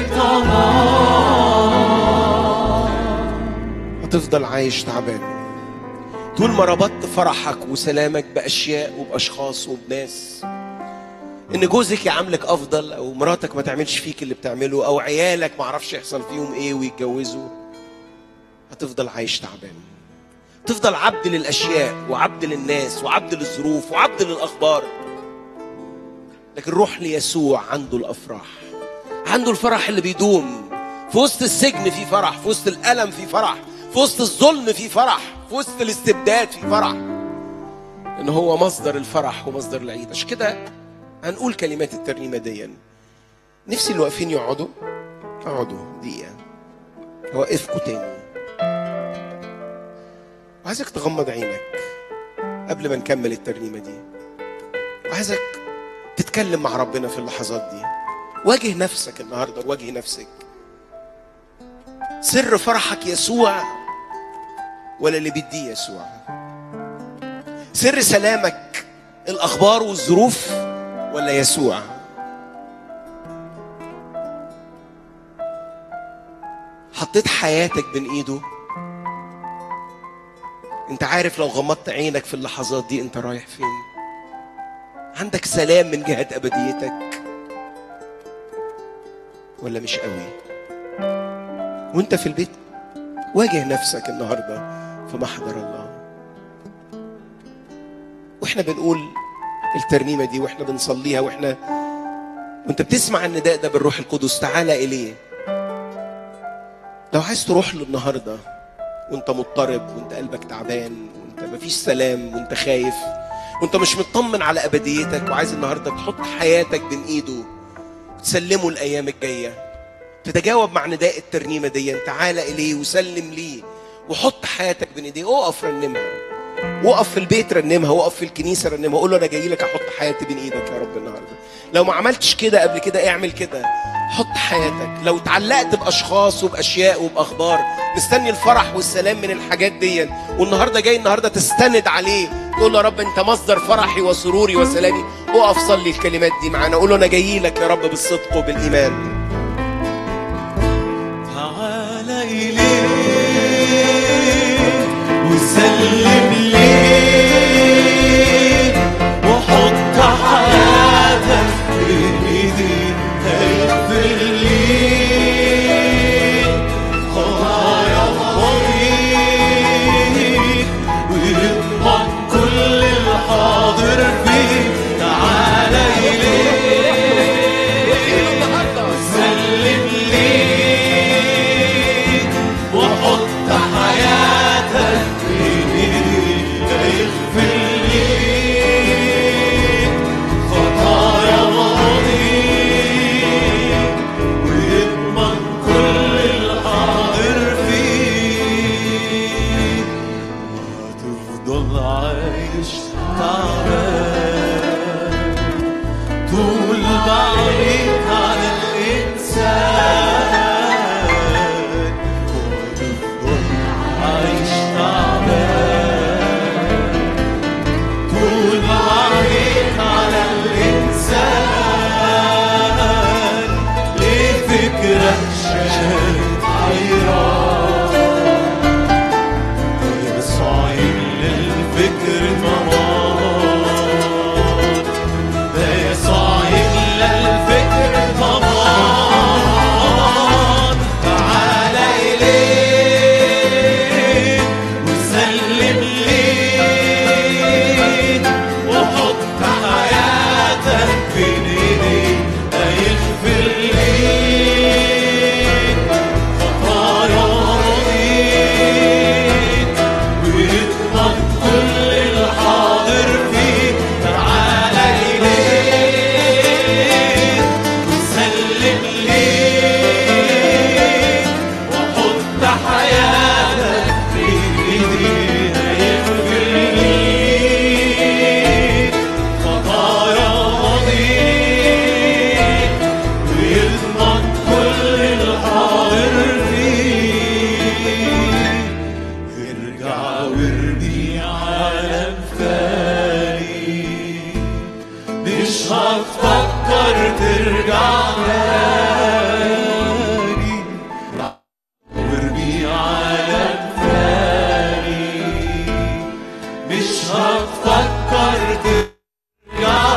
طمان هتفضل عايش تعبان طول ما ربطت فرحك وسلامك باشياء وباشخاص وبناس ان جوزك يعاملك افضل او مراتك ما تعملش فيك اللي بتعمله او عيالك ما عرفش يحصل فيهم ايه ويتجوزوا هتفضل عايش تعبان تفضل عبد للاشياء وعبد للناس وعبد للظروف وعبد للاخبار لكن روح ليسوع عنده الافراح عنده الفرح اللي بيدوم في وسط السجن في فرح في وسط الالم في فرح في وسط الظلم في فرح في وسط الاستبداد في فرح ان هو مصدر الفرح ومصدر العيد عشان كده هنقول كلمات الترنيمه دي نفسي اللي واقفين يقعدوا اقعدوا دقيقه اوقفكوا تاني وعايزك تغمض عينك قبل ما نكمل الترنيمه دي وعايزك تتكلم مع ربنا في اللحظات دي واجه نفسك النهارده واجه نفسك سر فرحك يسوع ولا اللي بيديه يسوع سر سلامك الاخبار والظروف ولا يسوع حطيت حياتك بين ايده انت عارف لو غمضت عينك في اللحظات دي انت رايح فين عندك سلام من جهة أبديتك ولا مش قوي وانت في البيت واجه نفسك النهاردة في محضر الله واحنا بنقول الترنيمة دي واحنا بنصليها واحنا وانت بتسمع النداء ده بالروح القدس تعالى إليه لو عايز تروح له النهارده وانت مضطرب وانت قلبك تعبان وانت مفيش سلام وانت خايف وانت مش مطمن على ابديتك وعايز النهارده تحط حياتك بين ايده وتسلمه الايام الجايه تتجاوب مع نداء الترنيمه دي تعال اليه وسلم ليه وحط حياتك بين ايديه اقف رنمها وقف في البيت رنمها وقف في الكنيسه رنمها قول له انا جاي لك احط حياتي بين ايدك يا رب النهارده لو ما عملتش كده قبل كده اعمل كده حط حياتك لو اتعلقت باشخاص وباشياء وباخبار مستني الفرح والسلام من الحاجات دي والنهارده جاي النهارده تستند عليه تقول له يا رب انت مصدر فرحي وسروري وسلامي اقف صلي الكلمات دي معانا قول له انا جاي لك يا رب بالصدق وبالايمان تعال إليه وسلم ليه وحط حياتك بين ايديه هيغفر ليك خطايا طريق ويضمن كل الحاضر فيه تعال إليه سلم ليه وحط حياتك بين ايديه هيغفر ليك خطايا ماضيك ويضمن كل الحاضر فيك وهتفضل عايش تعبان طول ما عينيك على الإنسان وهتفضل عايش تعبان طول ما عينيك على الإنسان ليه فكرك شايف حيران صعيب للفكر طمان ده صعيب للفكر طمان تعال إليه وسلم ليه وحط حياتك بين ايديه هيغفر ليك خطايا ماضيك ويضمن كل الحاضر فيك تعال إليه وسلم ليه وحط حياتك في ايديه هيغفر ليك خطايا ماضيك ويضمن كل الحاضر فيك ارجع وارمي عالم فاني مش هتفكر ترجع تاني وارمي عالم فاني مش هتفكر ترجع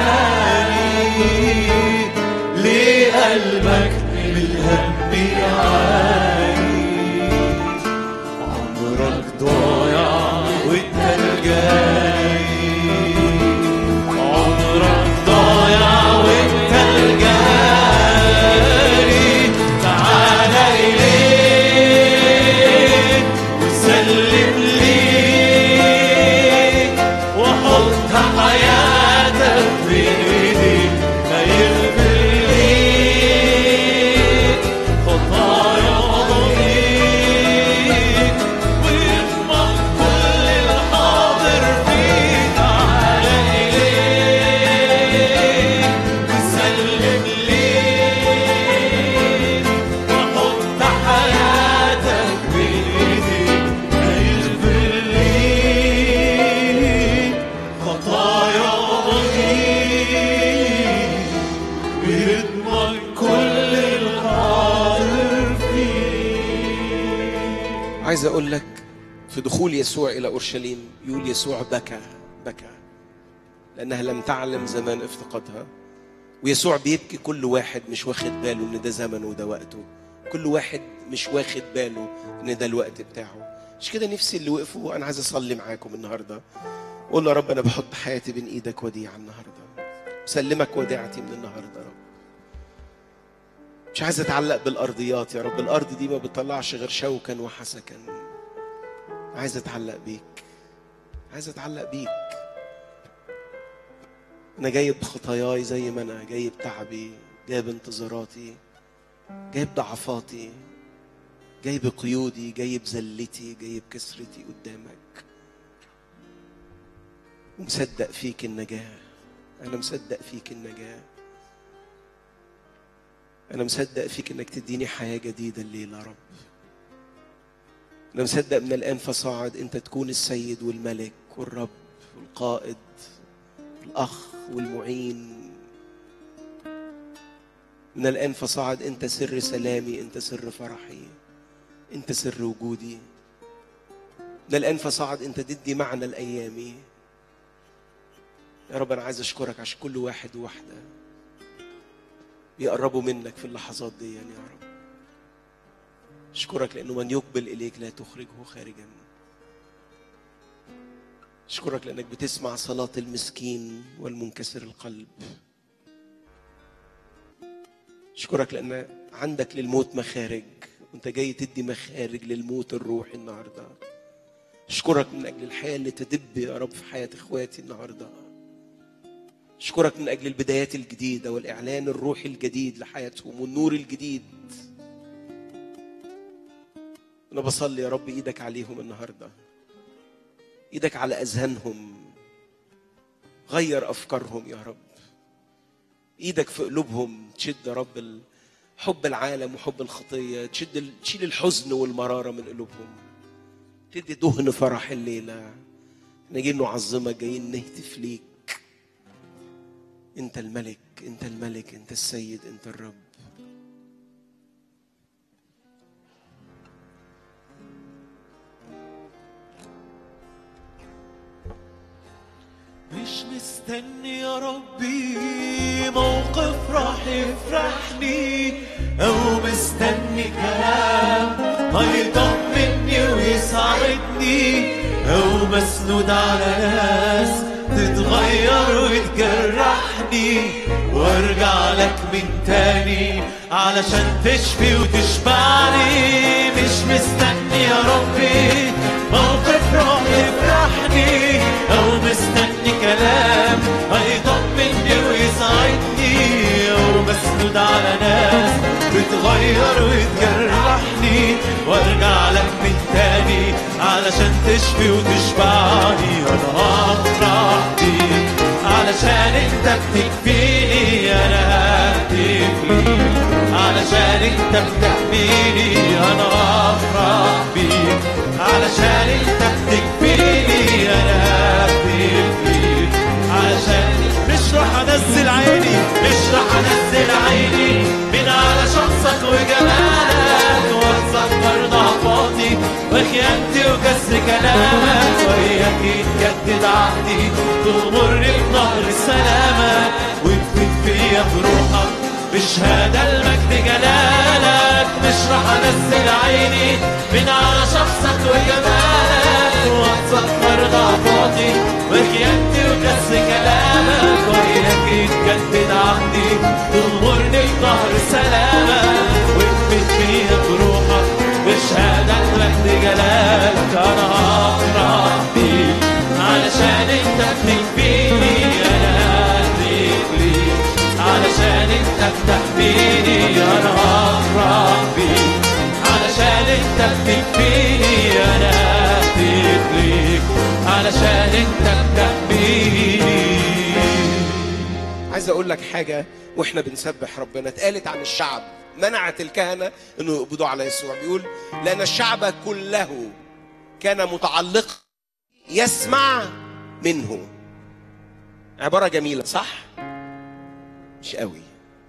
تاني ليه قلبك بالهم يعاني عمرك ضايع وانت الجاي عمرك ضايع وانت الجاي تعال اليه وسلم ليه وحط حياتك بين ايديك هيغفر ليك خطايا ماضيك ويضمن كل الحاضر فيك تعال إليه وسلم ليه وحط حياتك بين ايديك هيغفر ليك خطايا ماضيك ويضمن كل الحاضر فيك عايز اقول لك في دخول يسوع الى اورشليم يقول يسوع بكى بكى لانها لم تعلم زمان افتقادها ويسوع بيبكي كل واحد مش واخد باله ان ده زمنه وده وقته كل واحد مش واخد باله ان ده الوقت بتاعه مش كده نفسي اللي وقفوا انا عايز اصلي معاكم النهارده قول له يا رب انا بحط حياتي بين ايدك وديعه النهارده سلمك وديعتي من النهارده يا رب مش عايز اتعلق بالارضيات يا رب الارض دي ما بتطلعش غير شوكا وحسكا عايز اتعلق بيك عايز اتعلق بيك انا جايب خطاياي زي ما انا جايب تعبي جايب انتظاراتي جايب ضعفاتي جايب قيودي جايب زلتي جايب كسرتي قدامك ومصدق فيك النجاة أنا مصدق فيك النجاة أنا مصدق فيك إنك تديني حياة جديدة الليلة يا رب أنا مصدق من الآن فصاعد أنت تكون السيد والملك والرب والقائد الأخ والمعين من الآن فصاعد أنت سر سلامي أنت سر فرحي أنت سر وجودي من الآن فصاعد أنت تدي معنى لأيامي يا رب أنا عايز أشكرك عشان كل واحد وواحدة يقربوا منك في اللحظات دي يعني يا رب أشكرك لأنه من يقبل إليك لا تخرجه خارجا أشكرك لأنك بتسمع صلاة المسكين والمنكسر القلب أشكرك لأن عندك للموت مخارج وأنت جاي تدي مخارج للموت الروحي النهارده أشكرك من أجل الحياة اللي تدب يا رب في حياة إخواتي النهارده أشكرك من أجل البدايات الجديدة والإعلان الروحي الجديد لحياتهم والنور الجديد أنا بصلي يا رب إيدك عليهم النهاردة إيدك على أذهانهم غير أفكارهم يا رب إيدك في قلوبهم تشد يا رب ال- حب العالم وحب الخطية تشد ال- تشيل الحزن والمرارة من قلوبهم تدي دهن فرح الليلة احنا جايين نعظمك جايين نهتف ليك انت الملك انت الملك انت السيد انت الرب مش مستني يا ربي موقف راح يفرحني او مستني كلام هيطمني ويساعدني او مسنود على ناس تتغير وتجرحني وارجع لك من تاني علشان تشفي وتشبعني مش مستني يا ربي موقف راح يفرحني او مستني كلام هيطمني ويساعدني او مسنود على ناس بتغير وتجرحني وارجع لك من تاني علشان تشفي وتشبعني انا هفرح بيك علشان انت بتكفيني انا ههتف ليك علشان انت بتحميني انا هفرح بيك علشان انت بتكفيني انا ههتف ليك علشان مش راح انزل عيني مش راح انزل عيني من على شخصك وجمالك واتذكر ضعفاتي وخيانتي وكسر كلامك وياك يتجدد عهدي تغمرني بنهر سلامك وتفيد فيا بروحك بشهادة المجد جلالك مش راح انزل عيني من على شخصك وجمالك واتذكر ضعفاتي وخيانتي وكسر كلامك وياك يتجدد عهدي تغمرني بنهر سلامك وتفيد فيا بروحك بشهادة المجد جلالك انا هفرح بيك علشان انت بتكفيني انا هديك ليك علشان انت بتحميني انا هفرح بيك علشان انت بتكفيني انا هديك ليك علشان انت بتحميني عايز اقول لك حاجه واحنا بنسبح ربنا اتقالت عن الشعب منعت الكهنه انه يقبضوا على يسوع بيقول لان الشعب كله كان متعلق يسمع منه عباره جميله صح مش قوي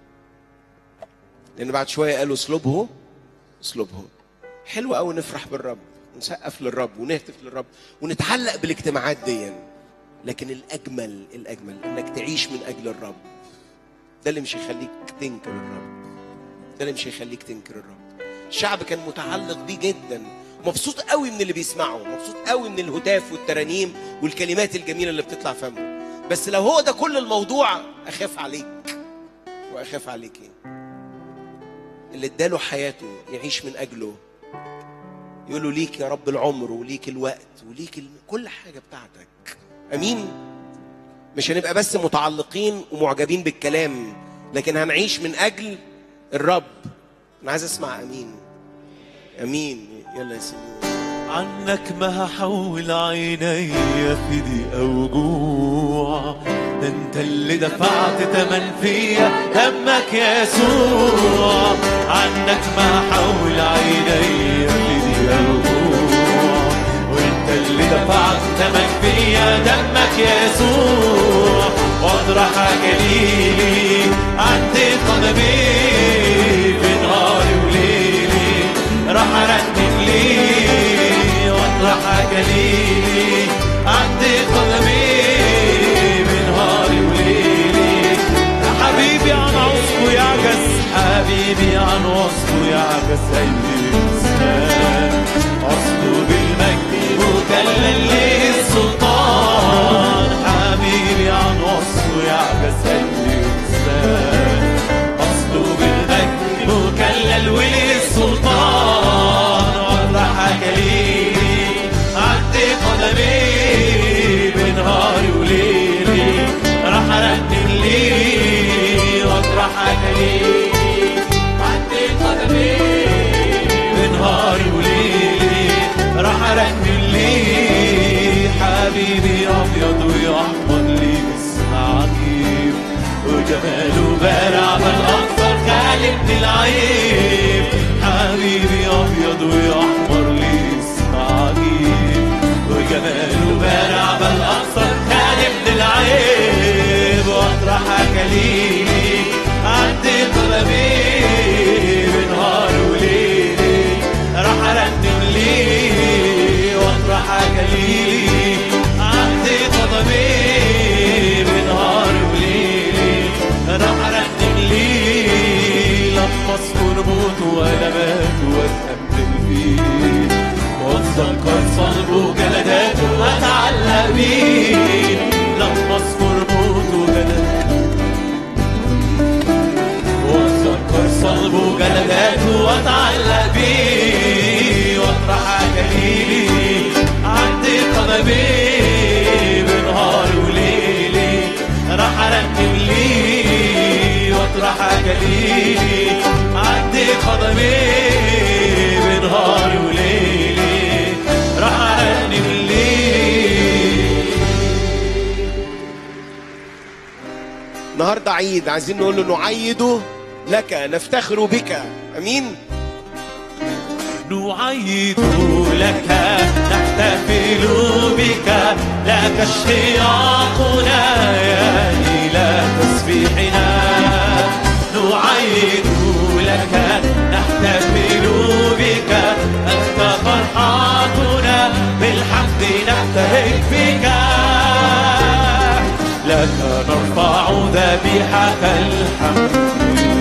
لان بعد شويه قالوا اسلوبه اسلوبه حلو قوي نفرح بالرب ونسقف للرب ونهتف للرب ونتعلق بالاجتماعات دي لكن الاجمل الاجمل انك تعيش من اجل الرب ده اللي مش هيخليك تنكر الرب ده اللي مش هيخليك تنكر الرب الشعب كان متعلق بيه جدا مبسوط قوي من اللي بيسمعه مبسوط قوي من الهتاف والترانيم والكلمات الجميله اللي بتطلع فمه بس لو هو ده كل الموضوع اخاف عليك واخاف عليكي اللي اداله حياته يعيش من اجله يقول له ليك يا رب العمر وليك الوقت وليك ال... كل حاجه بتاعتك امين مش هنبقى بس متعلقين ومعجبين بالكلام لكن هنعيش من اجل الرب انا عايز اسمع امين امين يلا يا سيدي عنك ما هحول عيني في ضيق وجوع ده انت اللي دفعت تمن فيا دمك يا يسوع عنك ما هحول عيني في ضيق وجوع وانت اللي دفعت تمن فيا دمك يا يسوع واطرح جليلي عند قدمي في نهاري وليلي راح ارنم ليه واطرح جليلي عند قدمي بنهاري وليلي حبيبي عن وصفه يعجز حبيبي عن وصفه يعجز اي انسان اصله بالمجد مكلل للسلطان حبيبي عن وصفه يعجز اي انسان اصله بالمجد مكلل وللسلطان وضح جليلي عند قدمي بنهاري وليلي راح ارنم ليه واطرح جليلي عند قدمي بنهاري وليلي راح ارنم ليه حبيبي ابيض واحمر لي اسم عجيب وجماله بارع بل اكثر غالب من العيب حبيبي ابيض واحمر لي اسم عجيب وجماله بارع بل اكثر غالب من العيب واطرح جليلي عند قلبي بنهار وليلي راح ارنم ليه واطرح جليلي عند قدمي بنهار وليلي راح ارنم ليه لما اذكر موت وانا مات واتامل فيه واتذكر صلبه جلداته واتعلق بيه لما اذكر موت وجلداته واتذكر صلبه جلداته واتعلق بيه واطرح جليلي عند قدمي بنهار وليلي راح ارنم ليه واطرح جليلي عند قدمي بنهار وليلي راح ارنم ليه النهارده عيد عايزين نقول له نعيد لك نفتخر بك امين نعيد لك نحتفل بك لك اشتياقنا يا إله تسبيحنا نعيد لك نحتفل بك أنت فرحاتنا بالحمد نبتهج بك لك نرفع ذبيحة الحمد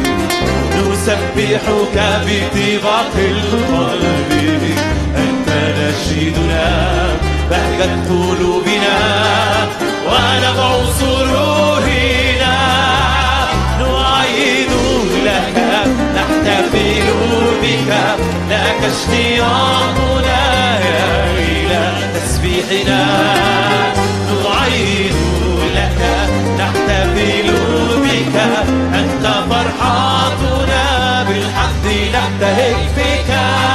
نسبحك بطباق القلب أنت نشيدنا بهجة قلوبنا ونبع سرورنا نعيد لك نحتفل بك لك اشتياقنا يا إله تسبيحنا نعيد لك نحتفل بك أنت فرحاتنا بالحمد نبتهج بك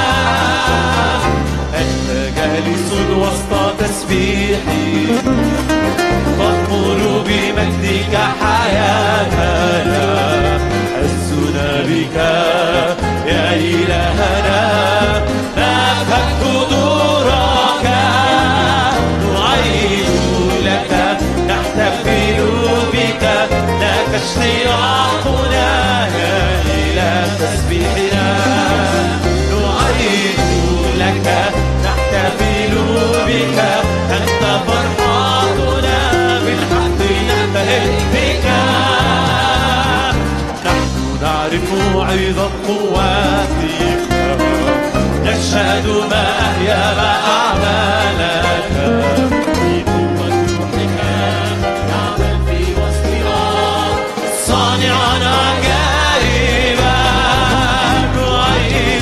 أنت جالس وسط تسبيحي مأمور بمجدك حياتنا حسنا بك يا إلهنا نفهم قدورك نعيد لك نحتفل بك لك اشتياقنا يا إله تسبيحنا نعيد لك نحتفل بك أنت فرحاتنا بالحق نبتهج بك نحن نعرف عظم قواتك نشهد ما أحيا ما أعمالك بقوة روحك نعمل في وسطنا صانعا عجائبا نعيد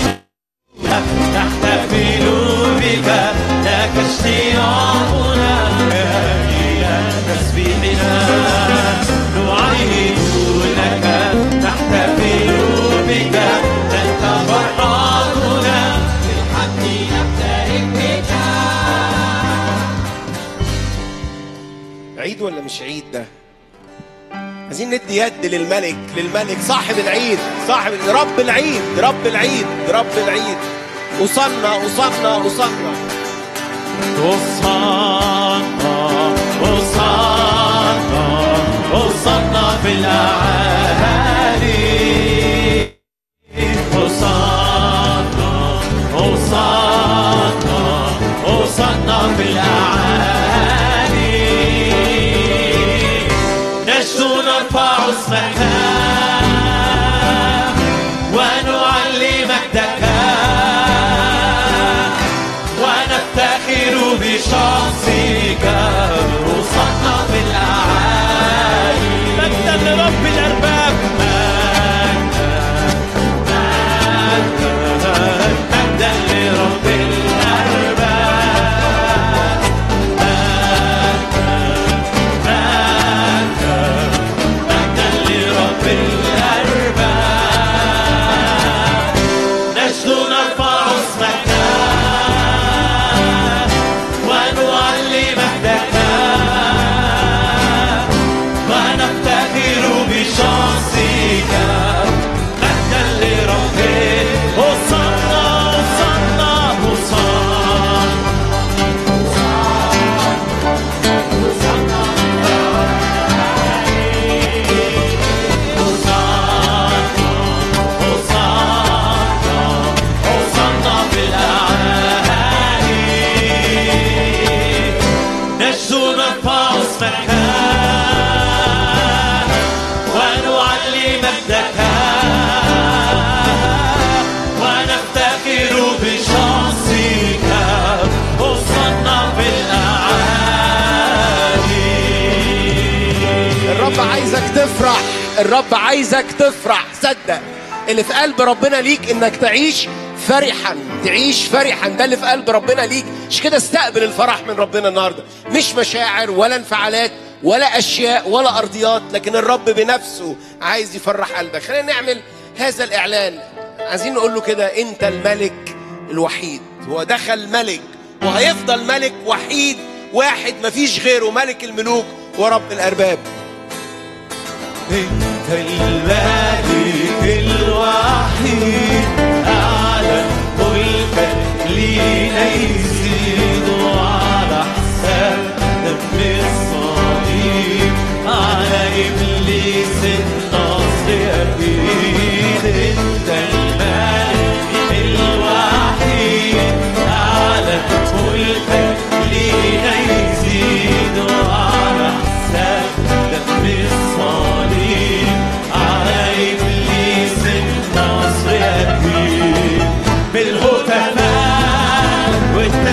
نحتفل بك لك اشتياقنا يا إله تسبيحنا عيد ولا مش عيد ده عايزين ندي يد للملك للملك صاحب العيد صاحب رب العيد رب العيد رب العيد وصلنا وصلنا وصلنا وصلنا وصلنا وصلنا في الأعالي وصلنا وصلنا وصلنا في الأعالي نشدو نرفع اسمك ونعلي مجدك ونفتخر بشخصك وصلنا في الأعالي مجدا لرب الأرباب مجدا مجدا لرب الأرباب مجدا لرب الأرباب نجد نرفع اسمك ونعلي مجدك ونفتخر بشخصك مجدا لرب وصلنا وصلنا وصلنا وصلنا في الأعالي نشدو نرفع اسمك ونعلي مجدك ونفتخر بشخصك وصلنا في الأعالي الرب عايزك تفرح الرب عايزك تفرح صدق اللي في قلب ربنا ليك انك تعيش فرحا تعيش فرحا ده اللي في قلب ربنا ليك مش كده استقبل الفرح من ربنا النهارده مش مشاعر ولا انفعالات ولا اشياء ولا ارضيات لكن الرب بنفسه عايز يفرح قلبك خلينا نعمل هذا الاعلان عايزين نقول له كده انت الملك الوحيد هو دخل ملك وهيفضل ملك وحيد واحد مفيش غيره ملك الملوك ورب الارباب انت الملك الوحيد اعلن ملكك لينا يزيد على حساب دم الصليب على ابليس النصر اكيد انت الملك الوحيد اعلن ملكك لينا يزيد على حساب دم الصليب على ابليس النصر اكيد بالهتافات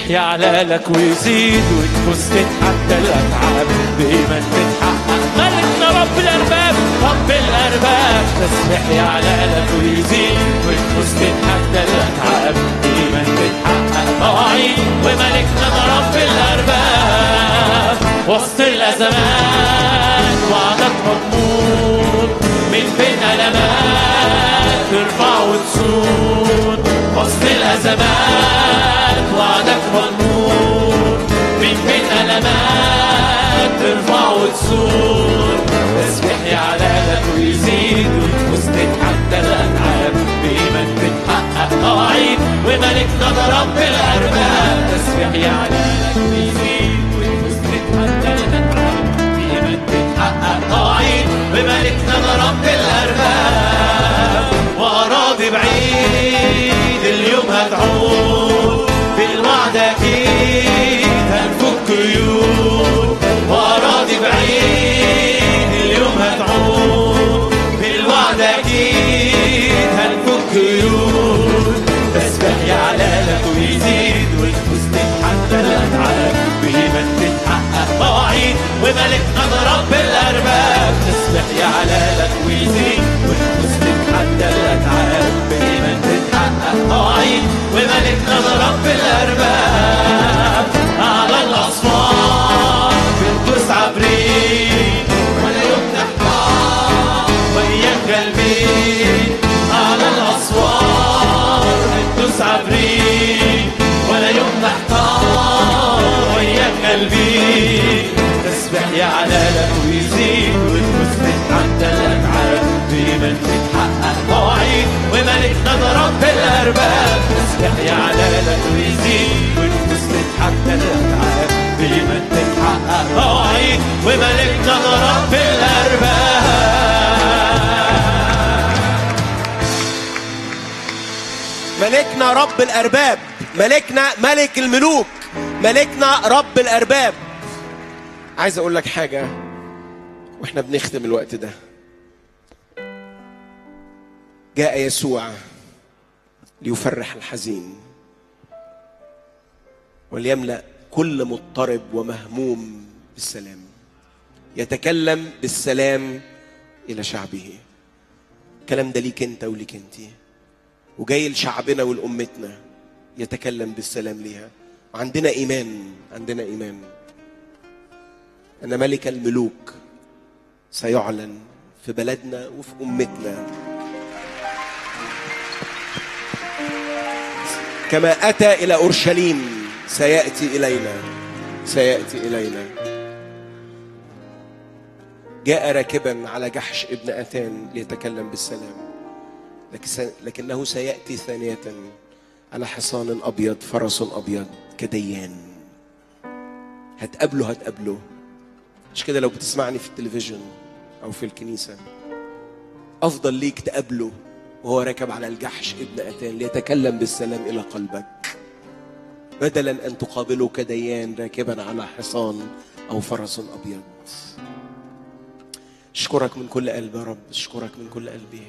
يعلى لك ويزيد وتفوز تتحدى الأتعاب بإيمان تتحقق ملكنا رب الأرباب رب الأرباب تسبح يعلى لك ويزيد وتفوز تتحدى الأتعاب بإيمان تتحقق مواعيد وملكنا ده رب الأرباب وسط الأزمات وعدك مضمون من بين ألمات ترفع وتسود وسط الأزمات وعدك مضمون من بين ألمات ترفع وتسود تسبح يعلى لك ويزيد وتفوز تتحدى الأتعاب بإيمان تتحقق مواعيد وملكنا ده رب الأرباب تسبح يعلى لك ويزيد وتفوز تتحدى الأتعاب بإيمان تتحقق مواعيد وملكنا ده رب الأرباب وأراضي بعيد اليوم هتعود بالوعد أكيد هنفك قيود وأراضي بعيد اليوم هتعود بالوعد أكيد هنفك قيود تسبح يعلى لك ويزيد والفوز تتحدى الأتعاب بإيمان تتحقق مواعيد وملكنا ده رب الأرباب تسبح يعلى لك ويزيد والفوز تتحدى الأتعاب بإيمان تتحقق مواعيد وملكنا ده رب الأرباب على الأصوات بنقص عبرين ولا يوم نحتار وياك قلبي على الأسوار بندوس عبرين ولا يوم نحتار وياك قلبي تسبح يعلى لك ويزيد وتفوز تتحدى الأتعاب بإيمان تتحقق مواعيد وملكنا ده رب الأرباب تسبح يعلى لك ويزيد وتفوز تتحدى الأتعاب بإيمان تتحقق مواعيد وملكنا ده رب الأرباب ملكنا رب الأرباب ملكنا ملك الملوك ملكنا رب الأرباب عايز أقول لك حاجة وإحنا بنختم الوقت ده جاء يسوع ليفرح الحزين وليملأ كل مضطرب ومهموم بالسلام يتكلم بالسلام إلى شعبه الكلام ده ليك أنت وليك أنتِ وجاي لشعبنا ولأمتنا يتكلم بالسلام ليها وعندنا إيمان عندنا إيمان أن ملك الملوك سيعلن في بلدنا وفي أمتنا كما أتى إلى أورشليم سيأتي إلينا سيأتي إلينا جاء راكبا على جحش ابن أتان ليتكلم بالسلام لكن س- لكنه سيأتي ثانية على حصان أبيض فرس أبيض كديان هتقابله هتقابله مش كده لو بتسمعني في التلفزيون أو في الكنيسة أفضل ليك تقابله وهو راكب على الجحش ابن أتان ليتكلم بالسلام إلى قلبك بدلا أن تقابله كديان راكبا على حصان أو فرس أبيض أشكرك من كل قلبي يا رب أشكرك من كل قلبي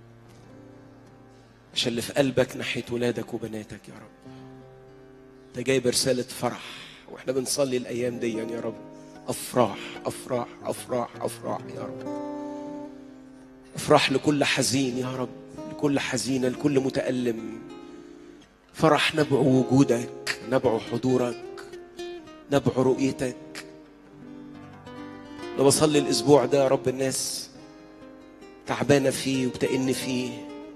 عشان اللي في قلبك ناحية ولادك وبناتك يا رب انت جايب رسالة فرح واحنا بنصلي الأيام دي يا رب أفراح أفراح أفراح أفراح يا رب أفراح لكل حزين يا رب لكل حزينة لكل متألم فرح نبع وجودك نبع حضورك نبع رؤيتك أنا بصلي الأسبوع ده يا رب الناس تعبانة فيه وبتئن فيه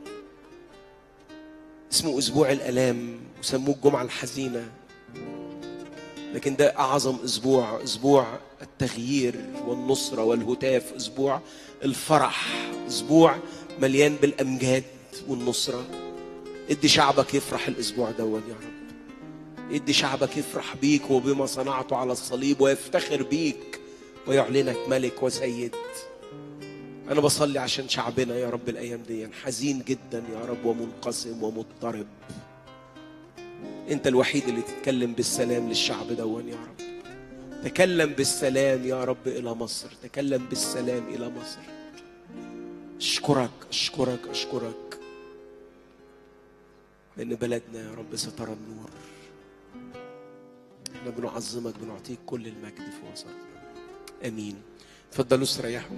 اسمه أسبوع الآلام وسموه الجمعة الحزينة لكن ده أعظم أسبوع أسبوع التغيير والنصرة والهتاف أسبوع الفرح أسبوع مليان بالأمجاد والنصرة ادي شعبك يفرح الأسبوع دون يا رب ادي شعبك يفرح بيك وبما صنعته على الصليب ويفتخر بيك ويعلنك ملك وسيد أنا بصلي عشان شعبنا يا رب الأيام دي حزين جدا يا رب ومنقسم ومضطرب أنت الوحيد اللي تتكلم بالسلام للشعب دون يا رب تكلم بالسلام يا رب إلى مصر تكلم بالسلام إلى مصر أشكرك أشكرك أشكرك لأن بلدنا يا رب سترى النور احنا بنعظمك بنعطيك كل المجد في وسطنا امين اتفضلوا استريحوا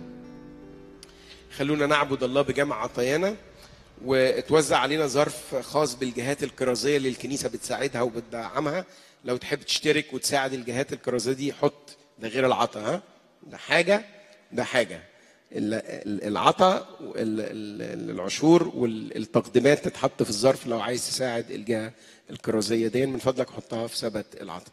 خلونا نعبد الله بجمع عطايانا واتوزع علينا ظرف خاص بالجهات الكرازيه اللي الكنيسه بتساعدها وبتدعمها لو تحب تشترك وتساعد الجهات الكرازيه دي حط ده غير العطا ها ده حاجه ده حاجه ال- ال- العطا وال- ال- العشور والتقديمات تتحط في الظرف لو عايز تساعد الجهه الكرازيه دي من فضلك حطها في ثبت العطا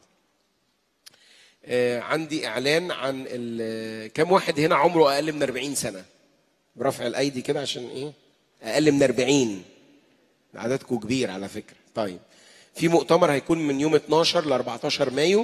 آه، عندي اعلان عن ال- كم واحد هنا عمره اقل من 40 سنه برفع الايدي كده عشان ايه اقل من 40 عددكم كبير على فكره طيب في مؤتمر هيكون من يوم 12 ل 14 مايو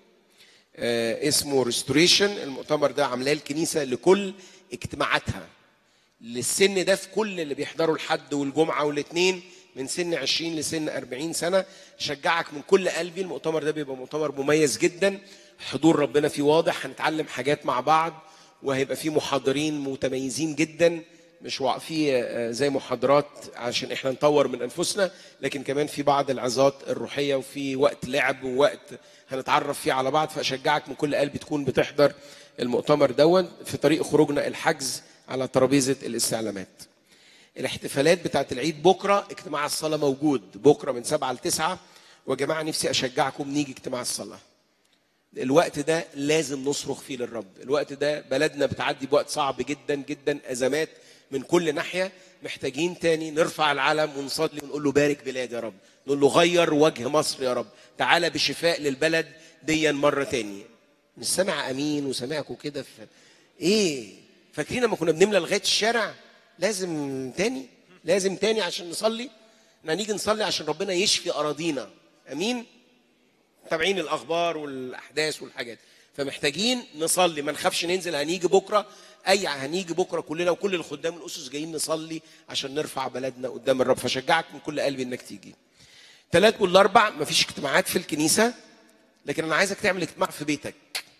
آه، اسمه ريستوريشن المؤتمر ده عاملاه الكنيسه لكل اجتماعاتها للسن ده في كل اللي بيحضروا الحد والجمعه والاثنين من سن 20 لسن 40 سنه شجعك من كل قلبي المؤتمر ده بيبقى مؤتمر مميز جدا حضور ربنا فيه واضح هنتعلم حاجات مع بعض وهيبقى فيه محاضرين متميزين جدا مش وا- في آه، زي محاضرات عشان احنا نطور من انفسنا لكن كمان في بعض العظات الروحيه وفي وقت لعب ووقت هنتعرف فيه على بعض فاشجعك من كل قلبي تكون بتحضر المؤتمر دون في طريق خروجنا الحجز على ترابيزه الاستعلامات. الاحتفالات بتاعت العيد بكره اجتماع الصلاه موجود بكره من 7 ل 9 ويا جماعه نفسي اشجعكم نيجي اجتماع الصلاه. الوقت ده لازم نصرخ فيه للرب الوقت ده بلدنا بتعدي بوقت صعب جدا جدا ازمات من كل ناحيه محتاجين تاني نرفع العلم ونصلي ونقول له بارك بلاد يا رب نقول له غير وجه مصر يا رب تعالى بشفاء للبلد ديا مره تاني مش سامع امين وسامعكم كده في ايه فاكرين لما كنا بنملى لغايه الشارع لازم تاني لازم تاني عشان نصلي احنا هنيجي نصلي عشان ربنا يشفي اراضينا امين متابعين الاخبار والاحداث والحاجات فمحتاجين نصلي ما نخافش ننزل هنيجي بكره اي هنيجي بكره كلنا وكل الخدام الاسس جايين نصلي عشان نرفع بلدنا قدام الرب فشجعك من كل قلبي انك تيجي ثلاث والاربع مفيش اجتماعات في الكنيسه لكن انا عايزك تعمل اجتماع في بيتك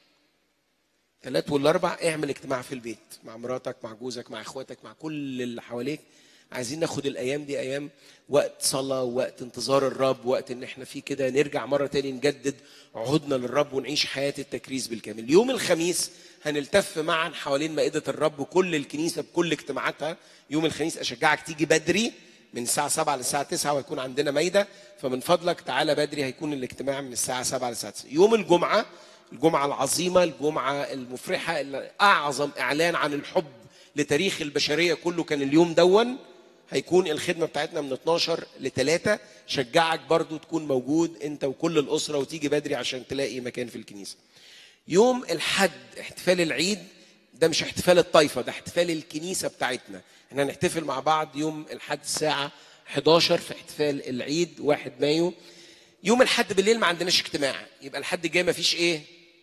ثلاث والاربع اعمل اجتماع في البيت مع مراتك مع جوزك مع اخواتك مع كل اللي حواليك عايزين ناخد الايام دي ايام وقت صلاه وقت انتظار الرب وقت ان احنا فيه كده نرجع مره تاني نجدد عهودنا للرب ونعيش حياه التكريس بالكامل يوم الخميس هنلتف معا حوالين مائده الرب كل الكنيسه بكل اجتماعاتها يوم الخميس اشجعك تيجي بدري من الساعة 7 للساعة 9 وهيكون عندنا مايدة فمن فضلك تعالى بدري هيكون الاجتماع من الساعة 7 للساعة 9 يوم الجمعة الجمعة العظيمة الجمعة المفرحة اللي أعظم إعلان عن الحب لتاريخ البشرية كله كان اليوم دون هيكون الخدمة بتاعتنا من 12 ل 3 شجعك برضو تكون موجود انت وكل الأسرة وتيجي بدري عشان تلاقي مكان في الكنيسة يوم الحد احتفال العيد ده مش احتفال الطائفة ده احتفال الكنيسة بتاعتنا احنا هنحتفل مع بعض يوم الحد الساعة 11 في احتفال العيد 1 مايو يوم الحد بالليل ما عندناش اجتماع يبقى الحد الجاي ما فيش ايه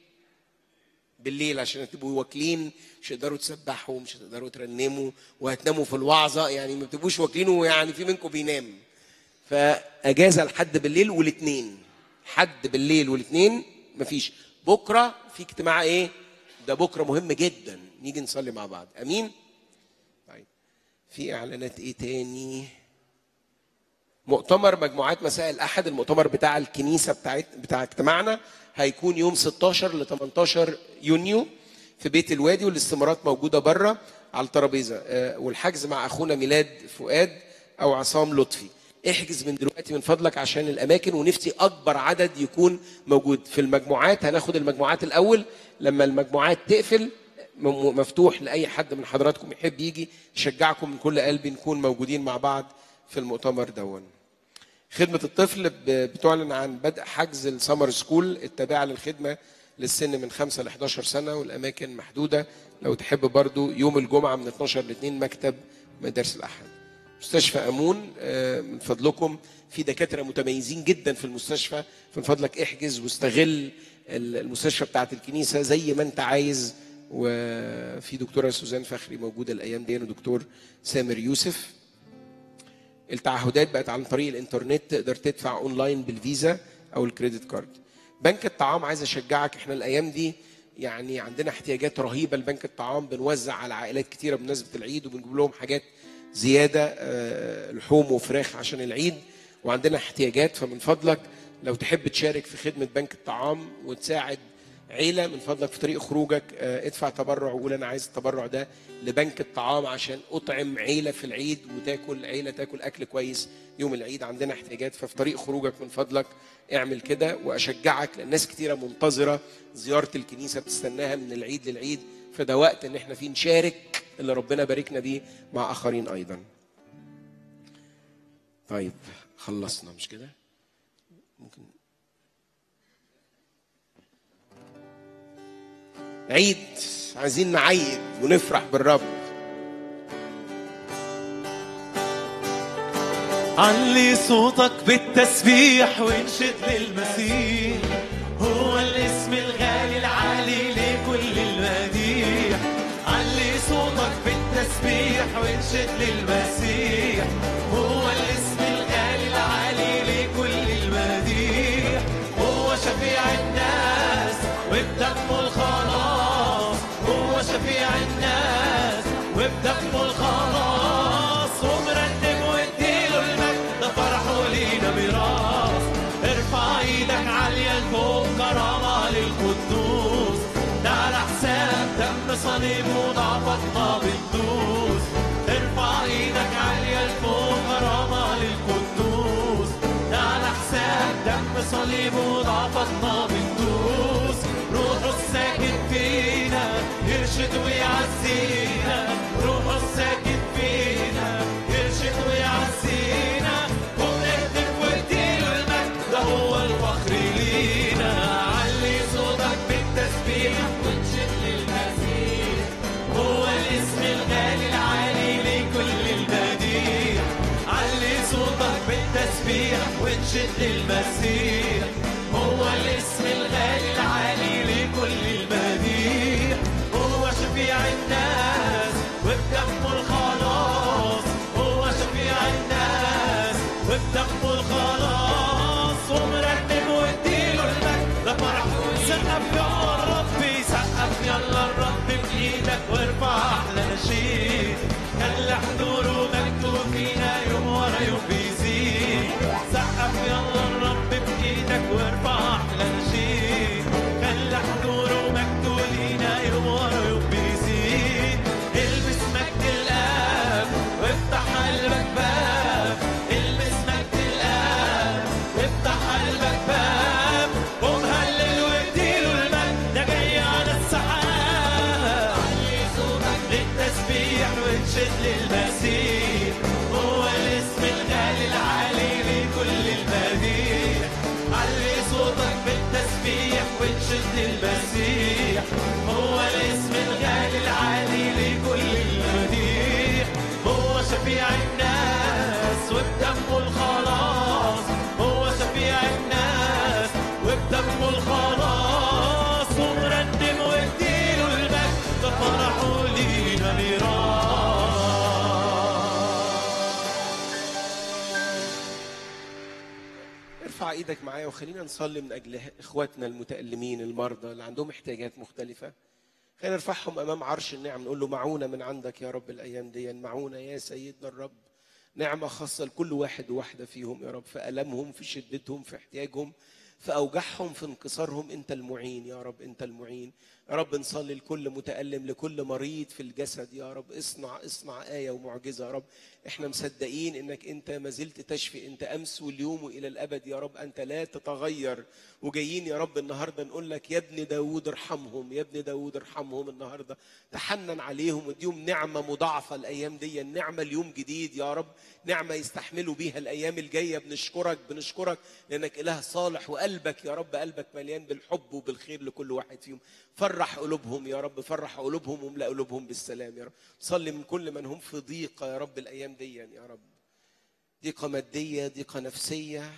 بالليل عشان تبقوا واكلين مش هتقدروا تسبحوا مش هتقدروا ترنموا وهتناموا في الوعظة يعني ما بتبقوش واكلين ويعني في منكم بينام فاجازه لحد بالليل والاثنين حد بالليل والاثنين مفيش بكره في اجتماع ايه ده بكره مهم جدا نيجي نصلي مع بعض امين طيب في اعلانات ايه تاني مؤتمر مجموعات مساء الاحد المؤتمر بتاع الكنيسه بتاعت بتاع اجتماعنا هيكون يوم 16 ل 18 يونيو في بيت الوادي والاستمارات موجوده بره على الترابيزه آه، والحجز مع اخونا ميلاد فؤاد او عصام لطفي احجز من دلوقتي من فضلك عشان الاماكن ونفتي اكبر عدد يكون موجود في المجموعات هناخد المجموعات الاول لما المجموعات تقفل م- مفتوح لاي حد من حضراتكم يحب يجي يشجعكم من كل قلبي نكون موجودين مع بعض في المؤتمر دون خدمة الطفل ب- بتعلن عن بدء حجز السمر سكول التابعة للخدمة للسن من 5 ل 11 سنة والأماكن محدودة لو تحب برضو يوم الجمعة من 12 ل 2 مكتب مدارس الأحد مستشفى أمون آه، من فضلكم في دكاترة متميزين جدا في المستشفى فمن فضلك احجز واستغل ال- المستشفى بتاعت الكنيسة زي ما أنت عايز وفي دكتورة سوزان فخري موجودة الأيام دي ودكتور سامر يوسف التعهدات بقت عن طريق الانترنت تقدر تدفع اونلاين بالفيزا او الكريدت كارد بنك الطعام عايز اشجعك احنا الايام دي يعني عندنا احتياجات رهيبه لبنك الطعام بنوزع على عائلات كتيره بمناسبه العيد وبنجيب لهم حاجات زياده آه، لحوم وفراخ عشان العيد وعندنا احتياجات فمن فضلك لو تحب تشارك في خدمه بنك الطعام وتساعد عيله من فضلك في طريق خروجك آه، ادفع تبرع وقول انا عايز التبرع ده لبنك الطعام عشان اطعم عيله في العيد وتاكل عيله تاكل اكل كويس يوم العيد عندنا احتياجات ففي طريق خروجك من فضلك اعمل كده واشجعك لان ناس كتيره منتظره زياره الكنيسه بتستناها من العيد للعيد فده وقت ان احنا فيه نشارك اللي ربنا باركنا بيه مع اخرين ايضا طيب خلصنا مش كده ممكن عيد عايزين نعيد ونفرح بالرب علي صوتك بالتسبيح وانشد للمسيح هو الاسم الغالي العالي لكل المديح علي صوتك بالتسبيح وانشد للمسيح هو الاسم الغالي العالي لكل المديح هو شفيع الناس وبدمه الخلاص هو شفيع الناس وبدمه الخلاص ومرتب واديله المجد ده فرحه لينا ميراث ارفع ايدك عالية لفوق كرامة للقدوس ده على حساب دم صليب وضعفتنا بتدوس ارفع ايدك عالية لفوق كرامة للقدوس ده على حساب دم صليب وضعفتنا بتدوس روحه الساكن فينا يرشد ويعزينا روحه الساكن فينا يرشد ويعزينا وبنهتف واديله المجد ده هو الفخر لينا علي صوتك بالتسبيح وانشد للمسيح هو الاسم الغالي العالي لكل المديح علي صوتك بالتسبيح وانشد للمسيح هو الاسم الغالي العالي لكل المديح هو شفيع الناس وبدمه الخلاص هو شفيع الناس وبدمه الخلاص ومرتب واديله المجد ده فرح سقف يلا الرب سقف يلا الرب بايدك وارفع احلى نشيد خلي حضوره مكتوب فينا يوم ورا يوم بيزيد سقف يلا الرب بايدك وارفع احلى نشيد خلي حضوره مكتوب لينا يوم ورا يوم بيزيد البس مجد الاب وافتح قلبك باب البس مجد الاب وافتح قلبك باب ومهلل واديله المجد ده جاي على السحاب علي صوتك للتسبيح وانشد للمسيح هو الاسم الغالي العالي لكل المديح علي صوتك بالتسبيح وانشد للمسيح هو الاسم الغالي العالي لكل المديح هو شفيع الناس وبدمه الخلاص هو شفيع الناس وبدمه الخلاص ومرنم واديله المجد ده فرحه لينا ميراث ارفع ايدك معايا وخلينا نصلي من اجل اخواتنا المتالمين المرضى اللي عندهم احتياجات مختلفه خلينا نرفعهم امام عرش النعم نقول له معونه من عندك يا رب الايام دي معونه يا سيدنا الرب نعمه خاصه لكل واحد وواحده فيهم يا رب في المهم في شدتهم في احتياجهم في اوجاعهم في انكسارهم انت المعين يا رب انت المعين يا رب نصلي لكل متالم لكل مريض في الجسد يا رب اصنع اصنع ايه ومعجزه يا رب احنا مصدقين انك انت ما زلت تشفي انت امس واليوم والى الابد يا رب انت لا تتغير وجايين يا رب النهارده نقول لك يا ابن داوود ارحمهم يا ابن داوود ارحمهم النهارده تحنن عليهم واديهم نعمه مضاعفه الايام دي النعمه اليوم جديد يا رب نعمه يستحملوا بيها الايام الجايه بنشكرك بنشكرك لانك اله صالح وقلبك يا رب قلبك مليان بالحب وبالخير لكل واحد فيهم فرح قلوبهم يا رب فرح قلوبهم واملا قلوبهم بالسلام يا رب صلي من كل من هم في ضيقه يا رب الايام دي يا رب ضيقه ماديه ضيقه نفسيه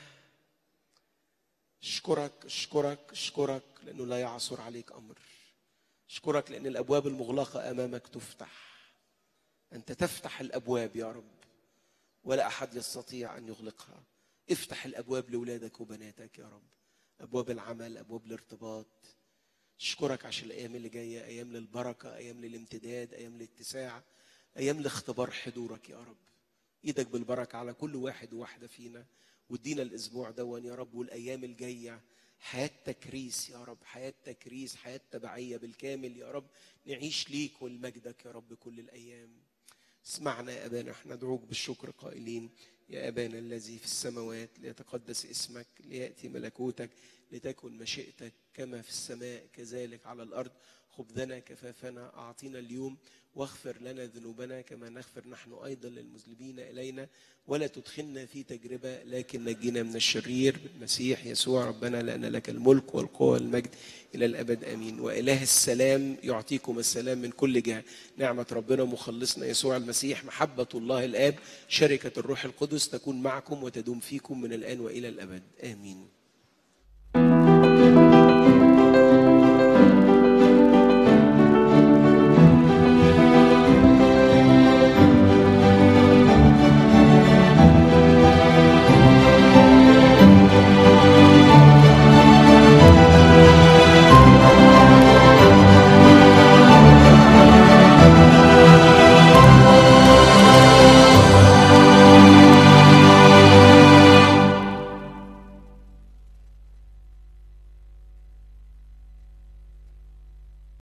اشكرك اشكرك اشكرك لانه لا يعثر عليك امر اشكرك لان الابواب المغلقه امامك تفتح انت تفتح الابواب يا رب ولا احد يستطيع ان يغلقها افتح الابواب لاولادك وبناتك يا رب ابواب العمل ابواب الارتباط اشكرك عشان الايام اللي جايه ايام للبركه ايام للامتداد ايام للاتساع ايام لاختبار حضورك يا رب ايدك بالبركه على كل واحد وواحده فينا وادينا الاسبوع دون يا رب والايام الجايه حياه تكريس يا رب حياه تكريس حياه تبعيه بالكامل يا رب نعيش ليك ولمجدك يا رب كل الايام اسمعنا يا ابانا احنا ندعوك بالشكر قائلين يا ابانا الذي في السماوات ليتقدس اسمك لياتي ملكوتك لتكن مشيئتك كما في السماء كذلك على الارض خبزنا كفافنا اعطينا اليوم واغفر لنا ذنوبنا كما نغفر نحن ايضا للمذنبين الينا ولا تدخلنا في تجربه لكن نجينا من الشرير بالمسيح يسوع ربنا لان لك الملك والقوه والمجد الى الابد امين واله السلام يعطيكم السلام من كل جهه نعمه ربنا مخلصنا يسوع المسيح محبه الله الاب شركه الروح القدس تكون معكم وتدوم فيكم من الان والى الابد امين